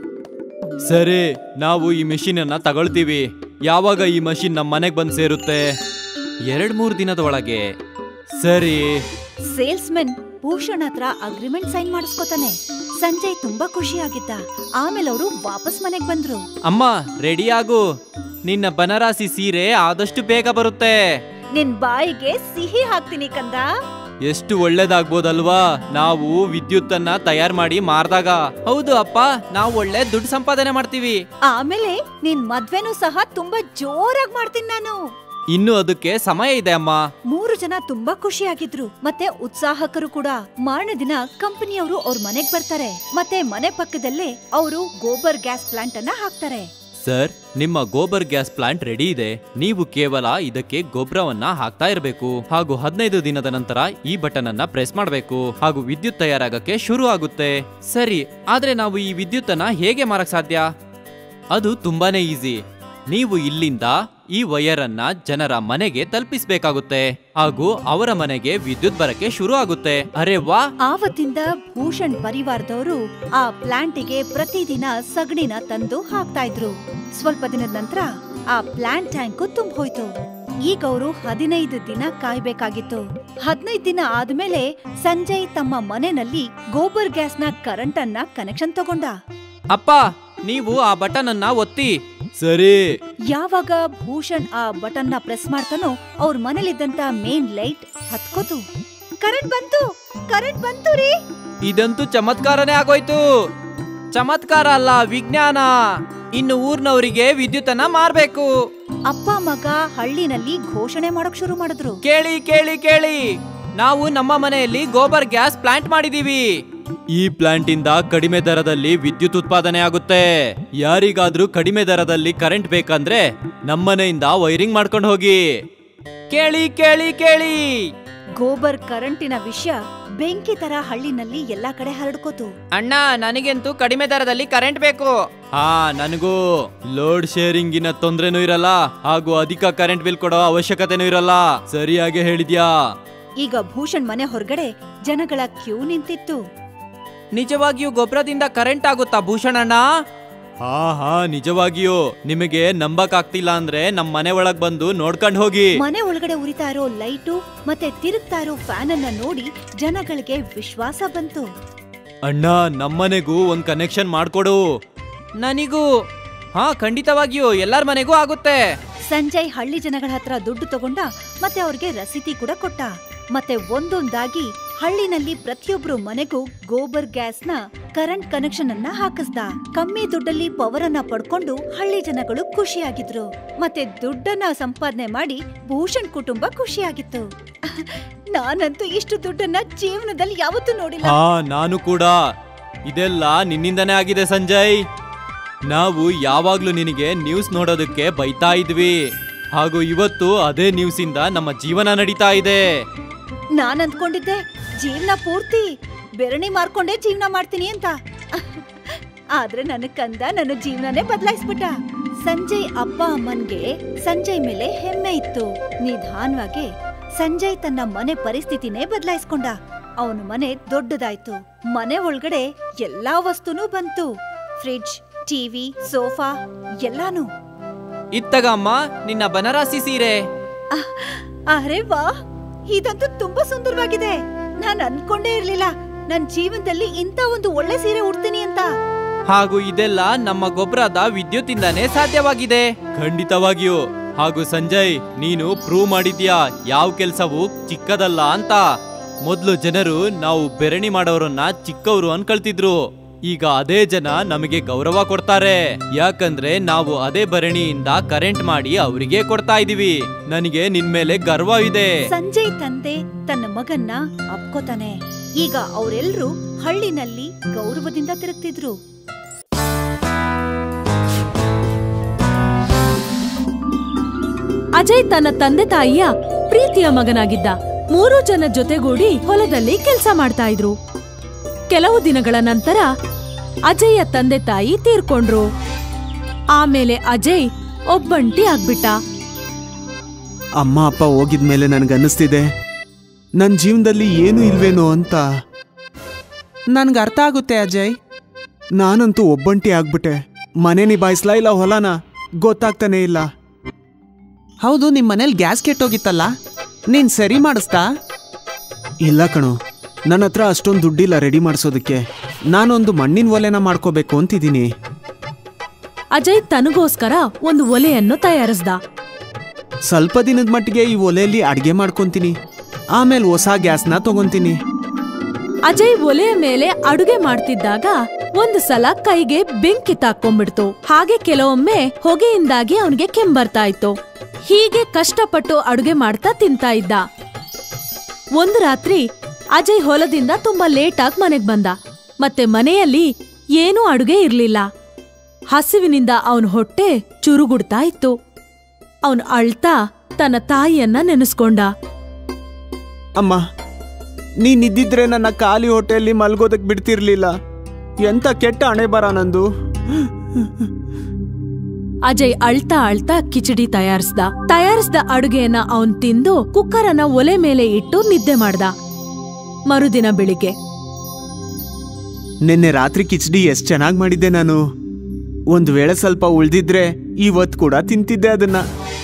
S4: ಸರಿ ನಾವು ಈ ಮೆಷಿನ್ ಅನ್ನ ತಗೊಳ್ತೀವಿ ಯಾವಾಗ ಈ ಮಷಿನ್ ನಮ್ಮ ಮನೆಗೆ ಬಂದು ಸೇರುತ್ತೆ ಎರಡ್ ಮೂರ್ ದಿನದ ಒಳಗೆ ಸರಿ
S3: ಸೇಲ್ಸ್ ಮೆನ್ ಭೂಷಣ್ ಹತ್ರ ಅಗ್ರಿಮೆಂಟ್ ಸೈನ್ ಮಾಡಿಸ್ಕೊತಾನೆ ಸಂಜಯ್ ತುಂಬಾ ಖುಷಿಯಾಗಿದ್ದ ಆಮೇಲೆ ಅವರು ವಾಪಸ್ ಮನೆಗ್ ಬಂದ್ರು
S4: ಅಮ್ಮ ರೆಡಿ ಆಗು ನಿನ್ನ ಬನರಾಸಿ ಸೀರೆ ಆದಷ್ಟು ಬೇಗ ಬರುತ್ತೆ
S3: ನಿನ್ ಬಾಯಿಗೆ ಸಿಹಿ ಹಾಕ್ತೀನಿ ಕಂದ
S4: ಎಷ್ಟು ಒಳ್ಳೇದಾಗ್ಬೋದಲ್ವಾ ನಾವು ವಿದ್ಯುತ್ ಅನ್ನ ತಯಾರ್ ಮಾಡಿ ಮಾರ್ದಾಗ ಹೌದು ಅಪ್ಪ ನಾವು ಒಳ್ಳೆ ದುಡ್ಡು ಸಂಪಾದನೆ ಮಾಡ್ತೀವಿ
S3: ಆಮೇಲೆ ನಿನ್ ಮದ್ವೆನೂ ಸಹ ತುಂಬಾ ಜೋರಾಗಿ ಮಾಡ್ತೀನಿ ನಾನು
S4: ಇನ್ನು ಅದಕ್ಕೆ ಸಮಯ ಇದೆ ಅಮ್ಮ
S3: ಮೂರು ಜನ ತುಂಬಾ ಖುಷಿಯಾಗಿದ್ರು ಮತ್ತೆ ಉತ್ಸಾಹಕರು ಕೂಡ ಮಾರನೇ ದಿನ ಕಂಪನಿಯವರು ಅವ್ರ ಮನೆಗ್ ಬರ್ತಾರೆ ಮತ್ತೆ ಮನೆ ಪಕ್ಕದಲ್ಲೇ ಅವರು ಗೋಬರ್ ಗ್ಯಾಸ್ ಪ್ಲಾಂಟ್ ಅನ್ನ ಹಾಕ್ತಾರೆ
S4: ಸರ್ ನಿಮ್ಮ ಗೋಬರ್ ಗ್ಯಾಸ್ ಪ್ಲಾಂಟ್ ರೆಡಿ ಇದೆ ನೀವು ಕೇವಲ ಇದಕ್ಕೆ ಗೊಬ್ಬರವನ್ನ ಹಾಕ್ತಾ ಇರಬೇಕು ಹಾಗೂ ಹದಿನೈದು ದಿನದ ನಂತರ ಈ ಬಟನ್ ಅನ್ನ ಪ್ರೆಸ್ ಮಾಡಬೇಕು ಹಾಗೂ ವಿದ್ಯುತ್ ತಯಾರಾಗಕ್ಕೆ ಶುರು ಆಗುತ್ತೆ ಸರಿ ಆದ್ರೆ ನಾವು ಈ ವಿದ್ಯುತ್ ಅನ್ನ ಹೇಗೆ ಮಾರಕ್ ಸಾಧ್ಯ ಅದು ತುಂಬಾನೇ ಈಸಿ ನೀವು ಇಲ್ಲಿಂದ ಈ ವಯರ್ ಅನ್ನ ಜನರ ಮನೆಗೆ ತಲುಪಿಸ್ಬೇಕಾಗುತ್ತೆ ಹಾಗೂ ಅವರ ಮನೆಗೆ ವಿದ್ಯುತ್ ಬರಕ್ಕೆ ಶುರು ಆಗುತ್ತೆ ಅರೆ ವಾ
S3: ಆವತ್ತಿಂದ ಭೂಷಣ್ ಪರಿವಾರದವರು ಆ ಪ್ಲಾಂಟಿಗೆ ಪ್ರತಿದಿನ ಸಗಣಿನ ತಂದು ಹಾಕ್ತಾ ಇದ್ರು ಸ್ವಲ್ಪ ದಿನದ ನಂತರ ಆ ಪ್ಲಾಂಟ್ ಟ್ಯಾಂಕು ತುಂಬ ಹೋಯ್ತು ಈಗ ಅವರು ಹದಿನೈದು ದಿನ ಕಾಯ್ಬೇಕಾಗಿತ್ತು ಹದಿನೈದು ದಿನ ಆದ್ಮೇಲೆ ಸಂಜಯ್ ತಮ್ಮ ಮನೆಯಲ್ಲಿ ಗೋಬರ್ ಗ್ಯಾಸ್ನ ಕರೆಂಟ್ ಅನ್ನ ಕನೆಕ್ಷನ್ ತಗೊಂಡ
S4: ಅಪ್ಪ ನೀವು ಆ ಬಟನ್ ಅನ್ನ ಒತ್ತಿ ಸರಿ
S3: ಯಾವಾಗ ಭೂಷಣ್ ಆ ಬಟನ್ನ ಪ್ರೆಸ್ ಮಾಡ್ತಾನೋ ಅವ್ರ ಮನೇಲಿದ್ದಂತ ಮೇನ್ ಲೈಟ್ ಹತ್ಕೋತು ಕರೆಂಟ್ ಬಂತು ಕರೆಂಟ್ ಬಂತು ರೀ
S4: ಇದಂತೂ ಚಮತ್ಕಾರನೇ ಆಗೋಯ್ತು ಚಮತ್ಕಾರ ಅಲ್ಲ ವಿಜ್ಞಾನ ಇನ್ನು ಊರ್ನವರಿಗೆ ವಿದ್ಯುತ್ತನ್ನ ಮಾರ್ಬೇಕು
S3: ಅಪ್ಪ ಮಗ ಹಳ್ಳಿನಲ್ಲಿ ಘೋಷಣೆ ಮಾಡಕ್ ಶುರು ಮಾಡಿದ್ರು
S4: ಕೇಳಿ ಕೇಳಿ ಕೇಳಿ ನಾವು ನಮ್ಮ ಮನೆಯಲ್ಲಿ ಗೋಬರ್ ಗ್ಯಾಸ್ ಪ್ಲಾಂಟ್ ಮಾಡಿದೀವಿ ಈ ಪ್ಲಾಂಟ್ ಇಂದ ಕಡಿಮೆ ದರದಲ್ಲಿ ವಿದ್ಯುತ್ ಉತ್ಪಾದನೆ ಆಗುತ್ತೆ ಯಾರಿಗಾದ್ರೂ ಕಡಿಮೆ ದರದಲ್ಲಿ ಕರೆಂಟ್ ಬೇಕಂದ್ರೆ ನಮ್ಮನೆಯಿಂದ ವೈರಿಂಗ್ ಮಾಡ್ಕೊಂಡು ಹೋಗಿ ಕೇಳಿ ಕೇಳಿ ಕೇಳಿ
S3: ಗೋಬರ್ ಕರೆಂಟಿನ ವಿಷಯ ಬೆಂಕಿ ತರ ಹಳ್ಳಿನಲ್ಲಿ ಎಲ್ಲಾ ಕಡೆ ಹರಡ್ಕೋತು
S4: ಅಣ್ಣ ನನಗಂತೂ ಕಡಿಮೆ ದರದಲ್ಲಿ ಕರೆಂಟ್ ಬೇಕು ಹಾ ನನಗೂ ಲೋಡ್ ಶೇರಿಂಗಿನ ತೊಂದ್ರೆನೂ ಇರಲ್ಲ ಹಾಗೂ ಅಧಿಕ ಕರೆಂಟ್ ಬಿಲ್ ಕೊಡೋ ಅವಶ್ಯಕತೆನೂ ಇರಲ್ಲ ಸರಿಯಾಗಿ ಹೇಳಿದ್ಯಾ
S3: ಈಗ ಭೂಷಣ್ ಮನೆ ಹೊರಗಡೆ ಜನಗಳ ಕ್ಯೂ ನಿಂತಿತ್ತು
S4: ನಿಜವಾಗಿಯೂ ಗೊಬ್ಬರದಿಂದ ಕರೆಂಟ್ ಆಗುತ್ತಾ ಭೂಷಣಣ್ಣ ಹಾ ಹಾ ನಿಜವಾಗಿಯೂ ನಿಮಗೆ ನಂಬಕ್ ಆಗ್ತಿಲ್ಲ ಅಂದ್ರೆ ನಮ್ ಮನೆ ಒಳಗ್ ಬಂದು ನೋಡ್ಕೊಂಡ್ ಹೋಗಿ
S3: ಮನೆ ಒಳಗಡೆ ಉರಿತಾ ಇರೋ ಲೈಟು ಮತ್ತೆ ತಿರುಗ್ತಾ ಇರೋ ಫ್ಯಾನ್ ಅನ್ನ ನೋಡಿ ಜನಗಳಿಗೆ ವಿಶ್ವಾಸ ಬಂತು
S4: ಅಣ್ಣ ನಮ್ಮನೆಗೂ ಒಂದ್ ಕನೆಕ್ಷನ್ ಮಾಡ್ಕೊಡು ನನಗೂ ಹಾ ಖಂಡಿತವಾಗಿಯೂ ಎಲ್ಲಾರ ಮನೆಗೂ ಆಗುತ್ತೆ
S3: ಸಂಜಯ್ ಹಳ್ಳಿ ಜನಗಳ ಹತ್ರ ದುಡ್ಡು ತಗೊಂಡ ಮತ್ತೆ ಅವ್ರಿಗೆ ರಸೀದಿ ಕೂಡ ಕೊಟ್ಟ ಮತ್ತೆ ಒಂದೊಂದಾಗಿ ಹಳ್ಳಿನಲ್ಲಿ ಪ್ರತಿಯೊಬ್ರು ಮನೆಗೂ ಗೋಬರ್ ಗ್ಯಾಸ್ ನ ಕರೆಂಟ್ ಕನೆಕ್ಷನ್ ಅನ್ನ ಹಾಕಿಸ್ದ ಕಮ್ಮಿ ದುಡ್ಡಲ್ಲಿ ಪವರ್ ಅನ್ನ ಪಡ್ಕೊಂಡು ಹಳ್ಳಿ ಜನಗಳು ಖುಷಿಯಾಗಿದ್ರು ಮತ್ತೆ ದುಡ್ಡನ್ನ ಸಂಪಾದನೆ ಮಾಡಿ ಭೂಷಣ್ ಕುಟುಂಬ ಖುಷಿಯಾಗಿತ್ತು ನಾನಂತೂ ಇಷ್ಟು ದುಡ್ಡನ್ನ ಜೀವನದಲ್ಲಿ ಯಾವತ್ತೂ ನೋಡಿಲ್ಲ
S4: ಹಾ ನಾನು ಕೂಡ ಇದೆಲ್ಲ ನಿನ್ನಿಂದನೇ ಆಗಿದೆ ಸಂಜಯ್ ನಾವು ಯಾವಾಗ್ಲೂ ನಿನಗೆ ನ್ಯೂಸ್ ನೋಡೋದಕ್ಕೆ ಬೈತಾ ಇದ್ವಿ ಹಾಗೂ ಇವತ್ತು ಅದೇ ನ್ಯೂಸ್ ಇಂದ ನಮ್ಮ ಜೀವನ ನಡೀತಾ ಇದೆ
S3: ನಾನ್ ಅಂದ್ಕೊಂಡಿದ್ದೆ ಜೀವನ ಪೂರ್ತಿ ಬೆರಣಿ ಮಾರ್ಕೊಂಡೇ ಜೀವನ ಮಾಡ್ತೀನಿ ಅಂತ ಆದ್ರೆ ನನ್ನ ಕಂದ ನನ್ನ ಜೀವನನೇ ಬದಲಾಯಿಸ್ಬಿಟ್ಟ ಸಂಜಯ್ ಅಪ್ಪ ಅಮ್ಮನ್ಗೆ ಸಂಜಯ್ ಮೇಲೆ ಹೆಮ್ಮೆ ಇತ್ತು ನಿಧಾನವಾಗಿ ಸಂಜಯ್ ತನ್ನ ಮನೆ ಪರಿಸ್ಥಿತಿನೇ ಬದಲಾಯಿಸ್ಕೊಂಡ ಅವನ ಮನೆ ದೊಡ್ಡದಾಯ್ತು ಮನೆ ಒಳಗಡೆ ಎಲ್ಲಾ ವಸ್ತುನೂ ಬಂತು ಫ್ರಿಡ್ಜ್ ಟಿವಿ ಸೋಫಾ ಎಲ್ಲಾನು
S4: ಇತ್ತಗ ಅಮ್ಮ ನಿನ್ನ ಬನರಾಸಿ ಸೀರೆ
S3: ಅಹ್, ಅರೆ ವಾ ಇದಂತೂ ತುಂಬಾ ಸುಂದರವಾಗಿದೆ ನಾನ್ ಅನ್ಕೊಂಡೇ ಇರ್ಲಿಲ್ಲ ನನ್ ಜೀವನದಲ್ಲಿ ಇಂತ ಒಂದು ಒಳ್ಳೆ ಸೀರೆ ಉಡ್ತೀನಿ ಅಂತ
S4: ಹಾಗೂ ಇದೆಲ್ಲ ನಮ್ಮ ಗೊಬ್ಬರದ ವಿದ್ಯುತ್ತಿಂದಾನೇ ಸಾಧ್ಯವಾಗಿದೆ ಖಂಡಿತವಾಗಿಯೂ ಹಾಗೂ ಸಂಜಯ್ ನೀನು ಪ್ರೂವ್ ಮಾಡಿದ್ಯಾ ಯಾವ ಕೆಲ್ಸವು ಚಿಕ್ಕದಲ್ಲ ಅಂತ ಮೊದ್ಲು ಜನರು ನಾವು ಬೆರಣಿ ಮಾಡೋರನ್ನ ಚಿಕ್ಕವರು ಅನ್ಕೊಳ್ತಿದ್ರು ಈಗ ಅದೇ ಜನ ನಮಗೆ ಗೌರವ ಕೊಡ್ತಾರೆ ಯಾಕಂದ್ರೆ ನಾವು ಅದೇ ಭರಣಿಯಿಂದ ಕರೆಂಟ್ ಮಾಡಿ ಅವರಿಗೆ ಕೊಡ್ತಾ ಇದೀವಿ ನನಗೆ ನಿನ್ ಮೇಲೆ ಗರ್ವ ಇದೆ
S3: ಸಂಜಯ್ ತಂದೆ ತನ್ನ ಮಗನ್ನ ಅಪ್ಕೋತಾನೆ ಈಗ ಅವರೆಲ್ಲರೂ ಹಳ್ಳಿನಲ್ಲಿ ಗೌರವದಿಂದ ತಿರುಗ್ತಿದ್ರು
S5: ಅಜಯ್ ತನ್ನ ತಂದೆ ತಾಯಿಯ ಪ್ರೀತಿಯ ಮಗನಾಗಿದ್ದ ಮೂರು ಜನ ಜೊತೆಗೂಡಿ ಹೊಲದಲ್ಲಿ ಕೆಲಸ ಮಾಡ್ತಾ ಇದ್ರು ಕೆಲವು ದಿನಗಳ ನಂತರ ಅಜಯ್ಯ ತಂದೆ ತಾಯಿ ತೀರ್ಕೊಂಡ್ರು ಆಮೇಲೆ ಅಜಯ್ ಒಬ್ಬಂಟಿ ಆಗ್ಬಿಟ್ಟ
S6: ಅಮ್ಮ ಅಪ್ಪ ಹೋಗಿದ್ಮೇಲೆ ನನಗನ್ನಿಸ್ತಿದೆ ನನ್ನ ಜೀವನದಲ್ಲಿ ಏನೂ ಇಲ್ವೇನೋ ಅಂತ ನನ್ಗೆ ಅರ್ಥ ಆಗುತ್ತೆ ಅಜಯ್ ನಾನಂತೂ ಒಬ್ಬಂಟಿ ಆಗ್ಬಿಟ್ಟೆ ಮನೆ ನಿಭಾಯಿಸ್ಲಾ ಇಲ್ಲ ಹೊಲನ ಗೊತ್ತಾಗ್ತಾನೆ ಇಲ್ಲ ಹೌದು ನಿಮ್ಮ ಮನೇಲಿ ಗ್ಯಾಸ್ ಕೆಟ್ಟೋಗಿತ್ತಲ್ಲ ನೀನ್ ಸರಿ ಮಾಡಿಸ್ತಾ ಇಲ್ಲ ಕಣೋ ನನ್ನ ಹತ್ರ ಅಷ್ಟೊಂದು ದುಡ್ಡಿಲ್ಲ ರೆಡಿ ಮಾಡಿಸೋದಕ್ಕೆ ನಾನೊಂದು ಮಣ್ಣಿನ ಒಲೆನ ಮಾಡ್ಕೋಬೇಕು ಅಂತಿದ್ದೀನಿ
S5: ಅಜಯ್ ತನಗೋಸ್ಕರ ಒಂದು ಒಲೆಯನ್ನು ತಯಾರಿಸ್ದ
S6: ಸ್ವಲ್ಪ ದಿನದ ಮಟ್ಟಿಗೆ ಈ ಒಲೆಯಲ್ಲಿ ಅಡ್ಗೆ ಮಾಡ್ಕೊಂತೀನಿ ಆಮೇಲೆ ಹೊಸ ಗ್ಯಾಸ್ನ ತಗೊಂತೀನಿ
S5: ಅಜಯ್ ಒಲೆಯ ಮೇಲೆ ಅಡುಗೆ ಮಾಡ್ತಿದ್ದಾಗ ಒಂದು ಸಲ ಕೈಗೆ ಬೆಂಕಿ ತಾಕೊಂಡ್ಬಿಡ್ತು ಹಾಗೆ ಕೆಲವೊಮ್ಮೆ ಹೊಗೆಯಿಂದಾಗಿ ಅವನಿಗೆ ಕೆಂಬರ್ತಾ ಇತ್ತು ಹೀಗೆ ಕಷ್ಟಪಟ್ಟು ಅಡುಗೆ ಮಾಡ್ತಾ ತಿಂತಾ ಇದ್ದ ಒಂದು ರಾತ್ರಿ ಅಜಯ್ ಹೊಲದಿಂದ ತುಂಬಾ ಲೇಟಾಗಿ ಮನೆಗ್ ಬಂದ ಮತ್ತೆ ಮನೆಯಲ್ಲಿ ಏನೂ ಅಡುಗೆ ಇರ್ಲಿಲ್ಲ ಹಸಿವಿನಿಂದ ಅವನ ಹೊಟ್ಟೆ ಚುರುಗುಡ್ತಾ ಇತ್ತು ಅವನು ಅಳ್ತಾ ತನ್ನ ತಾಯಿಯನ್ನ ನೆನೆಸ್ಕೊಂಡ
S6: ಅಮ್ಮ ನೀನಿದ್ದಿದ್ರೆ ನನ್ನ ಖಾಲಿ ಹೊಟ್ಟೆಯಲ್ಲಿ ಮಲ್ಗೋದಕ್ ಬಿಡ್ತಿರ್ಲಿಲ್ಲ ಎಂತ ಕೆಟ್ಟ ಹಣೆ ಬರ ನಂದು
S5: ಅಜಯ್ ಅಳ್ತಾ ಅಳ್ತಾ ಕಿಚಡಿ ತಯಾರಿಸ್ದ ತಯಾರಿಸಿದ ಅಡುಗೆಯನ್ನ ಅವನ್ ತಿಂದು ಕುಕ್ಕರನ್ನ ಒಲೆ ಮೇಲೆ ಇಟ್ಟು ನಿದ್ದೆ ಮಾಡ್ದ ಮರುದಿನ ಬೆಳಿಗ್ಗೆ
S6: ನಿನ್ನೆ ರಾತ್ರಿ ಕಿಚಡಿ ಎಷ್ಟ್ ಚೆನ್ನಾಗಿ ಮಾಡಿದ್ದೆ ನಾನು ಒಂದ್ ವೇಳೆ ಸ್ವಲ್ಪ ಉಳ್ದಿದ್ರೆ ಇವತ್ ಕೂಡ ತಿಂತಿದ್ದೆ ಅದನ್ನ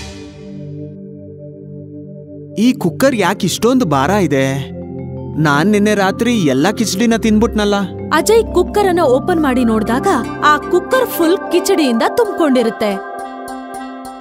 S6: ಈ ಕುಕ್ಕರ್ ಯಾಕೆ ಇಷ್ಟೊಂದು ಭಾರ ಇದೆ ನಾನ್ ನಿನ್ನೆ ರಾತ್ರಿ ಎಲ್ಲಾ ಕಿಚಡಿನ ತಿನ್ಬಿಟ್ನಲ್ಲ
S5: ಅಜಯ್ ಕುಕ್ಕರ್ ಅನ್ನ ಓಪನ್ ಮಾಡಿ ನೋಡಿದಾಗ ಆ ಕುಕ್ಕರ್ ಫುಲ್ ಕಿಚಡಿಯಿಂದ ತುಂಬಿಕೊಂಡಿರುತ್ತೆ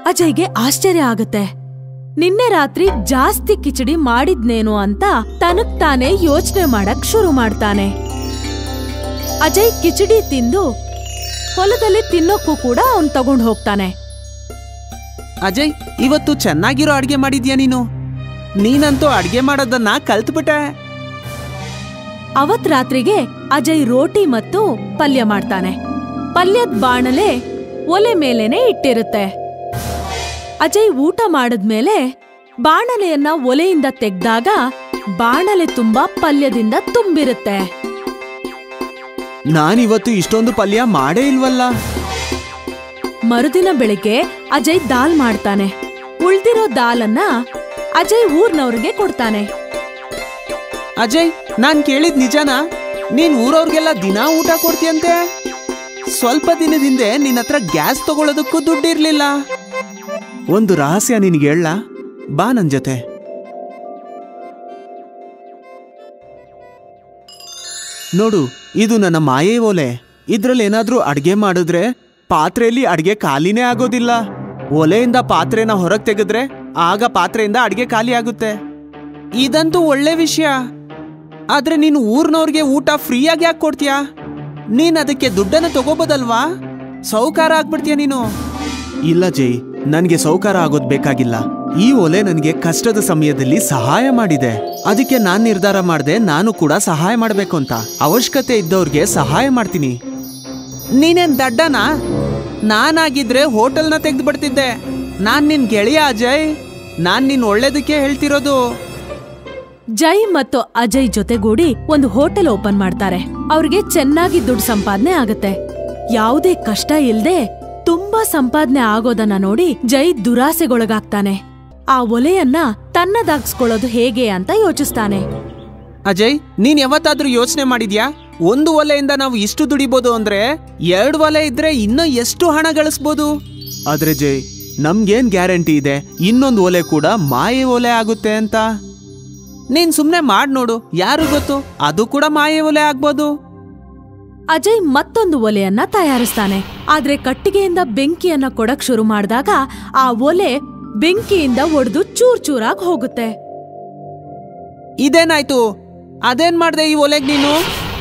S5: ಅಜಯ್ಗೆ ಆಶ್ಚರ್ಯ ಆಗುತ್ತೆ ನಿನ್ನೆ ರಾತ್ರಿ ಜಾಸ್ತಿ ಕಿಚಡಿ ಮಾಡಿದ್ನೇನು ಅಂತ ತನಗ್ ತಾನೇ ಯೋಚನೆ ಮಾಡಕ್ ಶುರು ಮಾಡ್ತಾನೆ ಅಜಯ್ ಕಿಚಡಿ ತಿಂದು ಹೊಲದಲ್ಲಿ ತಿನ್ನೋಕ್ಕೂ ಕೂಡ ಅವನ್ ತಗೊಂಡ್ ಹೋಗ್ತಾನೆ
S6: ಅಜಯ್ ಇವತ್ತು ಚೆನ್ನಾಗಿರೋ ಅಡ್ಗೆ ಮಾಡಿದ್ಯಾ ನೀನು ನೀನಂತೂ ಅಡ್ಗೆ ಮಾಡೋದನ್ನ ಕಲ್ತ್ಬಿಟ್ಟೆ
S5: ಅವತ್ ರಾತ್ರಿಗೆ ಅಜಯ್ ರೋಟಿ ಮತ್ತು ಪಲ್ಯ ಮಾಡ್ತಾನೆ ಪಲ್ಯದ ಬಾಣಲೆ ಒಲೆ ಮೇಲೇನೆ ಇಟ್ಟಿರುತ್ತೆ ಅಜಯ್ ಊಟ ಮಾಡಿದ್ಮೇಲೆ ಬಾಣಲೆಯನ್ನ ಒಲೆಯಿಂದ ತೆಗ್ದಾಗ ಬಾಣಲೆ ತುಂಬಾ ಪಲ್ಯದಿಂದ ತುಂಬಿರುತ್ತೆ
S6: ನಾನಿವತ್ತು ಇಷ್ಟೊಂದು ಪಲ್ಯ ಮಾಡೇ ಇಲ್ವಲ್ಲ
S5: ಮರುದಿನ ಬೆಳಿಗ್ಗೆ ಅಜಯ್ ದಾಲ್ ಮಾಡ್ತಾನೆ ಉಳ್ದಿರೋ ದಾಲನ್ನ ಅಜಯ್ ಊರ್ನವ್ರಿಗೆ ಕೊಡ್ತಾನೆ
S6: ಅಜಯ್ ನಾನ್ ಕೇಳಿದ್ ನಿಜನಾ ನೀನ್ ಊರವ್ರಿಗೆಲ್ಲ ದಿನ ಊಟ ಕೊಡ್ತೀಯಂತೆ ಸ್ವಲ್ಪ ದಿನದ ಹಿಂದೆ ನಿನ್ನ ಹತ್ರ ಗ್ಯಾಸ್ ತಗೊಳ್ಳೋದಕ್ಕೂ ದುಡ್ಡಿರ್ಲಿಲ್ಲ ಒಂದು ರಹಸ್ಯ ನಿನ್ಗೆ ಹೇಳ ಬಾ ನನ್ ಜೊತೆ ನೋಡು ಇದು ನನ್ನ ಮಾಯೆ ಓಲೆ ಇದ್ರಲ್ಲಿ ಏನಾದ್ರೂ ಅಡ್ಗೆ ಮಾಡಿದ್ರೆ ಪಾತ್ರೆಯಲ್ಲಿ ಅಡ್ಗೆ ಖಾಲಿನೇ ಆಗೋದಿಲ್ಲ ಒಲೆಯಿಂದ ಪಾತ್ರೆನ ಹೊರಗೆ ತೆಗೆದ್ರೆ ಆಗ ಪಾತ್ರೆಯಿಂದ ಅಡ್ಗೆ ಖಾಲಿ ಆಗುತ್ತೆ ಇದಂತೂ ಒಳ್ಳೆ ವಿಷಯ ಆದ್ರೆ ನೀನು ಊರ್ನವ್ರಿಗೆ ಊಟ ಫ್ರೀಯಾಗಿ ಯಾಕೆ ಕೊಡ್ತೀಯಾ ನೀನ್ ಅದಕ್ಕೆ ದುಡ್ಡನ್ನ ತಗೋಬೋದಲ್ವಾ ಸೌಕಾರ ಆಗ್ಬಿಡ್ತೀಯ ನೀನು ಇಲ್ಲ ಜೈ ನನ್ಗೆ ಸೌಕಾರ ಆಗೋದ್ ಬೇಕಾಗಿಲ್ಲ ಈ ಒಲೆ ನನಗೆ ಕಷ್ಟದ ಸಮಯದಲ್ಲಿ ಸಹಾಯ ಮಾಡಿದೆ ಅದಕ್ಕೆ ನಾನ್ ನಿರ್ಧಾರ ಮಾಡಿದೆ ನಾನು ಕೂಡ ಸಹಾಯ ಮಾಡ್ಬೇಕು ಅಂತ ಅವಶ್ಯಕತೆ ಇದ್ದವ್ರಿಗೆ ಸಹಾಯ ಮಾಡ್ತೀನಿ ನೀನೇನ್ ದಡ್ಡನಾ ನಾನಾಗಿದ್ರೆ ಹೋಟೆಲ್ನ ತೆಗೆದು ಬಿಡ್ತಿದ್ದೆ ನಾನ್ ನಿನ್ ಗೆಳೆಯ ಅಜಯ್ ನಾನ್ ನಿನ್ ಒಳ್ಳೇದಕ್ಕೆ ಹೇಳ್ತಿರೋದು
S5: ಜೈ ಮತ್ತು ಅಜಯ್ ಜೊತೆಗೂಡಿ ಒಂದು ಹೋಟೆಲ್ ಓಪನ್ ಮಾಡ್ತಾರೆ ಅವ್ರಿಗೆ ಚೆನ್ನಾಗಿ ದುಡ್ಡು ಸಂಪಾದನೆ ಆಗತ್ತೆ ಯಾವುದೇ ಕಷ್ಟ ಇಲ್ದೆ ತುಂಬಾ ಸಂಪಾದನೆ ಆಗೋದನ್ನ ನೋಡಿ ಜೈ ದುರಾಸೆಗೊಳಗಾಗ್ತಾನೆ ಆ ಒಲೆಯನ್ನ ತನ್ನದಾಗ್ಸ್ಕೊಳ್ಳೋದು ಹೇಗೆ ಅಂತ ಯೋಚಿಸ್ತಾನೆ
S6: ಅಜಯ್ ನೀನ್ ಯಾವತ್ತಾದ್ರೂ ಯೋಚನೆ ಮಾಡಿದ್ಯಾ ಒಂದು ಒಲೆಯಿಂದ ನಾವು ಇಷ್ಟು ದುಡಿಬೋದು ಅಂದ್ರೆ ಎರಡು ಒಲೆ ಇದ್ರೆ ಇನ್ನೂ ಎಷ್ಟು ಹಣ ಗಳಿಸ್ಬೋದು ಆದ್ರೆ ಜಯ್ ನಮ್ಗೇನ್ ಗ್ಯಾರಂಟಿ ಇದೆ ಇನ್ನೊಂದು ಒಲೆ ಕೂಡ ಮಾಯೆ ಒಲೆ ಆಗುತ್ತೆ ಅಂತ ನೀನ್ ಸುಮ್ನೆ ಮಾಡ್ ನೋಡು ಯಾರು ಗೊತ್ತು ಅದು ಕೂಡ ಮಾಯೆ ಒಲೆ ಆಗ್ಬೋದು
S5: ಅಜಯ್ ಮತ್ತೊಂದು ಒಲೆಯನ್ನ ತಯಾರಿಸ್ತಾನೆ ಆದ್ರೆ ಕಟ್ಟಿಗೆಯಿಂದ ಬೆಂಕಿಯನ್ನ ಕೊಡಕ್ ಶುರು ಮಾಡಿದಾಗ ಆ ಒಲೆ ಬೆಂಕಿಯಿಂದ ಒಡೆದು ಚೂರ್ ಚೂರಾಗ್ ಹೋಗುತ್ತೆ
S6: ಇದೇನಾಯ್ತು ಅದೇನ್ ಮಾಡ್ದೆ ಈ ಒಲೆಗ್ ನೀನು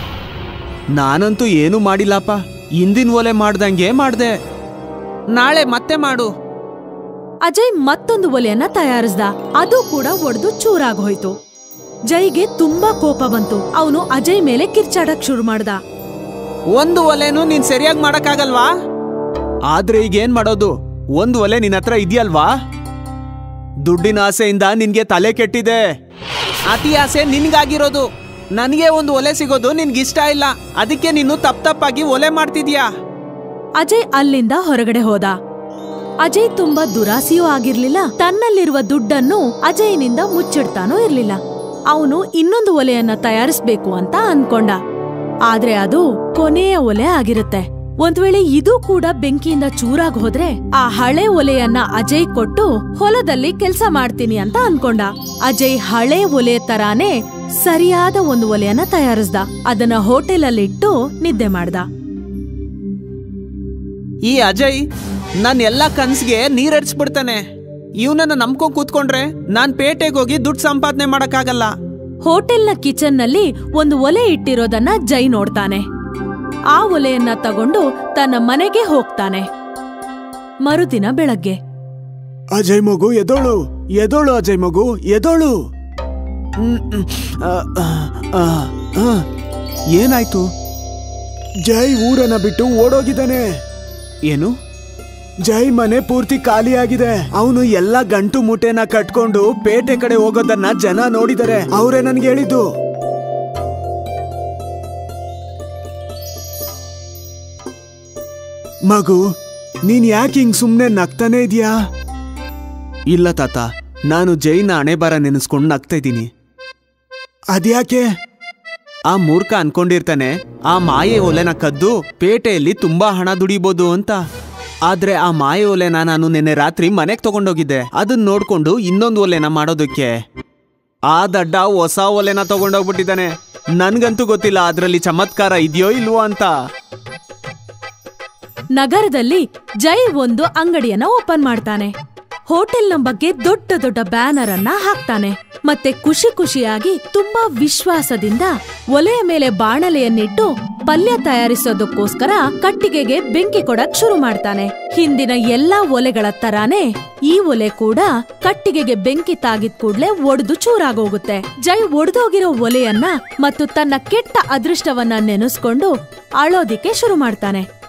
S6: ನಾನಂತೂ ಏನು ಮಾಡಿಲ್ಲಪ್ಪ ಇಂದಿನ ಒಲೆ ಮಾಡ್ದಂಗೆ ಮಾಡ್ದೆ ನಾಳೆ ಮತ್ತೆ ಮಾಡು
S5: ಅಜಯ್ ಮತ್ತೊಂದು ಒಲೆಯನ್ನ ತಯಾರಿಸ್ದ ಅದು ಕೂಡ ಒಡೆದು ಚೂರಾಗ್ ಹೋಯ್ತು ಜೈಗೆ ತುಂಬಾ ಕೋಪ ಬಂತು ಅವನು ಅಜಯ್ ಮೇಲೆ ಕಿರ್ಚಾಡಕ್ ಶುರು ಮಾಡ್ದ
S6: ಒಂದು ಒಲೆನೂ ನೀನ್ ಸರಿಯಾಗಿ ಮಾಡಕ್ಕಾಗಲ್ವಾ ಆದ್ರೆ ಈಗ ಏನ್ ಮಾಡೋದು ಒಂದು ಒಲೆ ನಿನ್ನ ಹತ್ರ ಇದೆಯಲ್ವಾ ದುಡ್ಡಿನ ಆಸೆಯಿಂದ ನಿನ್ಗೆ ತಲೆ ಕೆಟ್ಟಿದೆ ಅತಿ ಆಸೆ ನಿನ್ಗಾಗಿರೋದು ನನಗೆ ಒಂದು ಒಲೆ ಸಿಗೋದು ನಿನ್ಗಿಷ್ಟ ಇಲ್ಲ ಅದಕ್ಕೆ ನೀನು ತಪ್ಪ ತಪ್ಪಾಗಿ ಒಲೆ ಮಾಡ್ತಿದ್ಯಾ
S5: ಅಜಯ್ ಅಲ್ಲಿಂದ ಹೊರಗಡೆ ಹೋದ ಅಜಯ್ ತುಂಬಾ ದುರಾಸೆಯೂ ಆಗಿರ್ಲಿಲ್ಲ ತನ್ನಲ್ಲಿರುವ ದುಡ್ಡನ್ನು ಅಜಯ್ನಿಂದ ಮುಚ್ಚಿಡ್ತಾನೂ ಇರ್ಲಿಲ್ಲ ಅವನು ಇನ್ನೊಂದು ಒಲೆಯನ್ನ ತಯಾರಿಸ್ಬೇಕು ಅಂತ ಅನ್ಕೊಂಡ ಆದ್ರೆ ಅದು ಕೊನೆಯ ಒಲೆ ಆಗಿರುತ್ತೆ ಒಂದ್ ವೇಳೆ ಇದು ಕೂಡ ಬೆಂಕಿಯಿಂದ ಚೂರಾಗ್ ಹೋದ್ರೆ ಆ ಹಳೆ ಒಲೆಯನ್ನ ಅಜಯ್ ಕೊಟ್ಟು ಹೊಲದಲ್ಲಿ ಕೆಲ್ಸ ಮಾಡ್ತೀನಿ ಅಂತ ಅನ್ಕೊಂಡ ಅಜಯ್ ಹಳೆ ಒಲೆ ತರಾನೇ ಸರಿಯಾದ ಒಂದು ಒಲೆಯನ್ನ ತಯಾರಿಸ್ದ ಅದನ್ನ ಹೋಟೆಲಲ್ಲಿಟ್ಟು ನಿದ್ದೆ ಮಾಡ್ದ
S6: ಈ ಅಜಯ್ ನನ್ ಎಲ್ಲಾ ಕನ್ಸ್ಗೆ ನೀರಡ್ಸ್ಬಿಡ್ತಾನೆ ಇವನನ್ನ ನಂಬ್ಕೊಂಡ್ ಕೂತ್ಕೊಂಡ್ರೆ ನಾನ್ ಪೇಟೆಗೆ ಹೋಗಿ ದುಡ್ಡು ಸಂಪಾದನೆ ಮಾಡಕ್ಕಾಗಲ್ಲ
S5: ಹೋಟೆಲ್ನ ಕಿಚನ್ನಲ್ಲಿ ಒಂದು ಒಲೆ ಇಟ್ಟಿರೋದನ್ನ ಜೈ ನೋಡ್ತಾನೆ ಆ ಒಲೆಯನ್ನ ತಗೊಂಡು ತನ್ನ ಮನೆಗೆ ಹೋಗ್ತಾನೆ ಮರುದಿನ ಬೆಳಗ್ಗೆ
S6: ಅಜಯ್ ಮಗು ಎದೋಳು ಎದೋಳು ಅಜಯ್ ಮಗು ಎದೋಳು ಹ್ಮ್, ಹ್ಮ್, ಆ, ಆ, ಆ, ಆ. ಏನಾಯ್ತು ಜೈ ಊರನ್ನ ಬಿಟ್ಟು ಓಡೋಗಿದ್ದಾನೆ ಏನು ಜೈ ಮನೆ ಪೂರ್ತಿ ಖಾಲಿಯಾಗಿದೆ ಅವನು ಎಲ್ಲ ಗಂಟು ಮುಟೆನ ಕಟ್ಕೊಂಡು ಪೇಟೆ ಕಡೆ ಹೋಗೋದನ್ನ ಜನ ನೋಡಿದರೆ ಅವರೇ ನನ್ಗೆ ಹೇಳಿದ್ದು ಮಗು ನೀನ್ ಯಾಕೆ ಹಿಂಗ್ ಸುಮ್ನೆ ನಗ್ತಾನೆ ಇದೀಯಾ ಇಲ್ಲ ತಾತ ನಾನು ಜೈನ ಹಣೆಬರ ನೆನೆಸ್ಕೊಂಡು ನಗ್ತಾ ಇದ್ದೀನಿ ಅದ್ಯಾಕೆ ಆ ಮೂರ್ಖ ಅನ್ಕೊಂಡಿರ್ತಾನೆ ಆ ಮಾಯೆ ಒಲೆನ ಕದ್ದು ಪೇಟೆಯಲ್ಲಿ ತುಂಬಾ ಹಣ ದುಡಿಬೋದು ಅಂತ ಆದ್ರೆ ಆ ಮಾಯೆ ಒಲೆನ ನಾನು ನಿನ್ನೆ ರಾತ್ರಿ ಮನೆಗ್ ತಗೊಂಡೋಗಿದ್ದೆ ಅದನ್ನ ನೋಡ್ಕೊಂಡು ಇನ್ನೊಂದು ಒಲೆನ ಮಾಡೋದಕ್ಕೆ ಆ ದಡ್ಡ ಹೊಸ ಒಲೆನ ತಗೊಂಡೋಗ್ಬಿಟ್ಟಿದ್ದಾನೆ ನನ್ಗಂತೂ ಗೊತ್ತಿಲ್ಲ ಅದ್ರಲ್ಲಿ ಚಮತ್ಕಾರ ಇದೆಯೋ ಇಲ್ವೋ ಅಂತ
S5: ನಗರದಲ್ಲಿ ಜೈ ಒಂದು ಅಂಗಡಿಯನ್ನ ಓಪನ್ ಮಾಡ್ತಾನೆ ಹೋಟೆಲ್ನ ಬಗ್ಗೆ ದೊಡ್ಡ ದೊಡ್ಡ ಬ್ಯಾನರ್ ಅನ್ನ ಹಾಕ್ತಾನೆ ಮತ್ತೆ ಖುಷಿ ಖುಷಿಯಾಗಿ ತುಂಬಾ ವಿಶ್ವಾಸದಿಂದ ಒಲೆಯ ಮೇಲೆ ಬಾಣಲೆಯನ್ನಿಟ್ಟು ಪಲ್ಯ ತಯಾರಿಸೋದಕ್ಕೋಸ್ಕರ ಕಟ್ಟಿಗೆಗೆ ಬೆಂಕಿ ಕೊಡಕ್ ಶುರು ಮಾಡ್ತಾನೆ ಹಿಂದಿನ ಎಲ್ಲಾ ಒಲೆಗಳ ತರಾನೇ ಈ ಒಲೆ ಕೂಡ ಕಟ್ಟಿಗೆಗೆ ಬೆಂಕಿ ತಾಗಿದ ಕೂಡ್ಲೆ ಒಡೆದು ಚೂರಾಗೋಗುತ್ತೆ ಜೈ ಒಡೆದೋಗಿರೋ ಒಲೆಯನ್ನ ಮತ್ತು ತನ್ನ ಕೆಟ್ಟ ಅದೃಷ್ಟವನ್ನ ನೆನೆಸ್ಕೊಂಡು ಅಳೋದಿಕ್ಕೆ ಶುರು ಮಾಡ್ತಾನೆ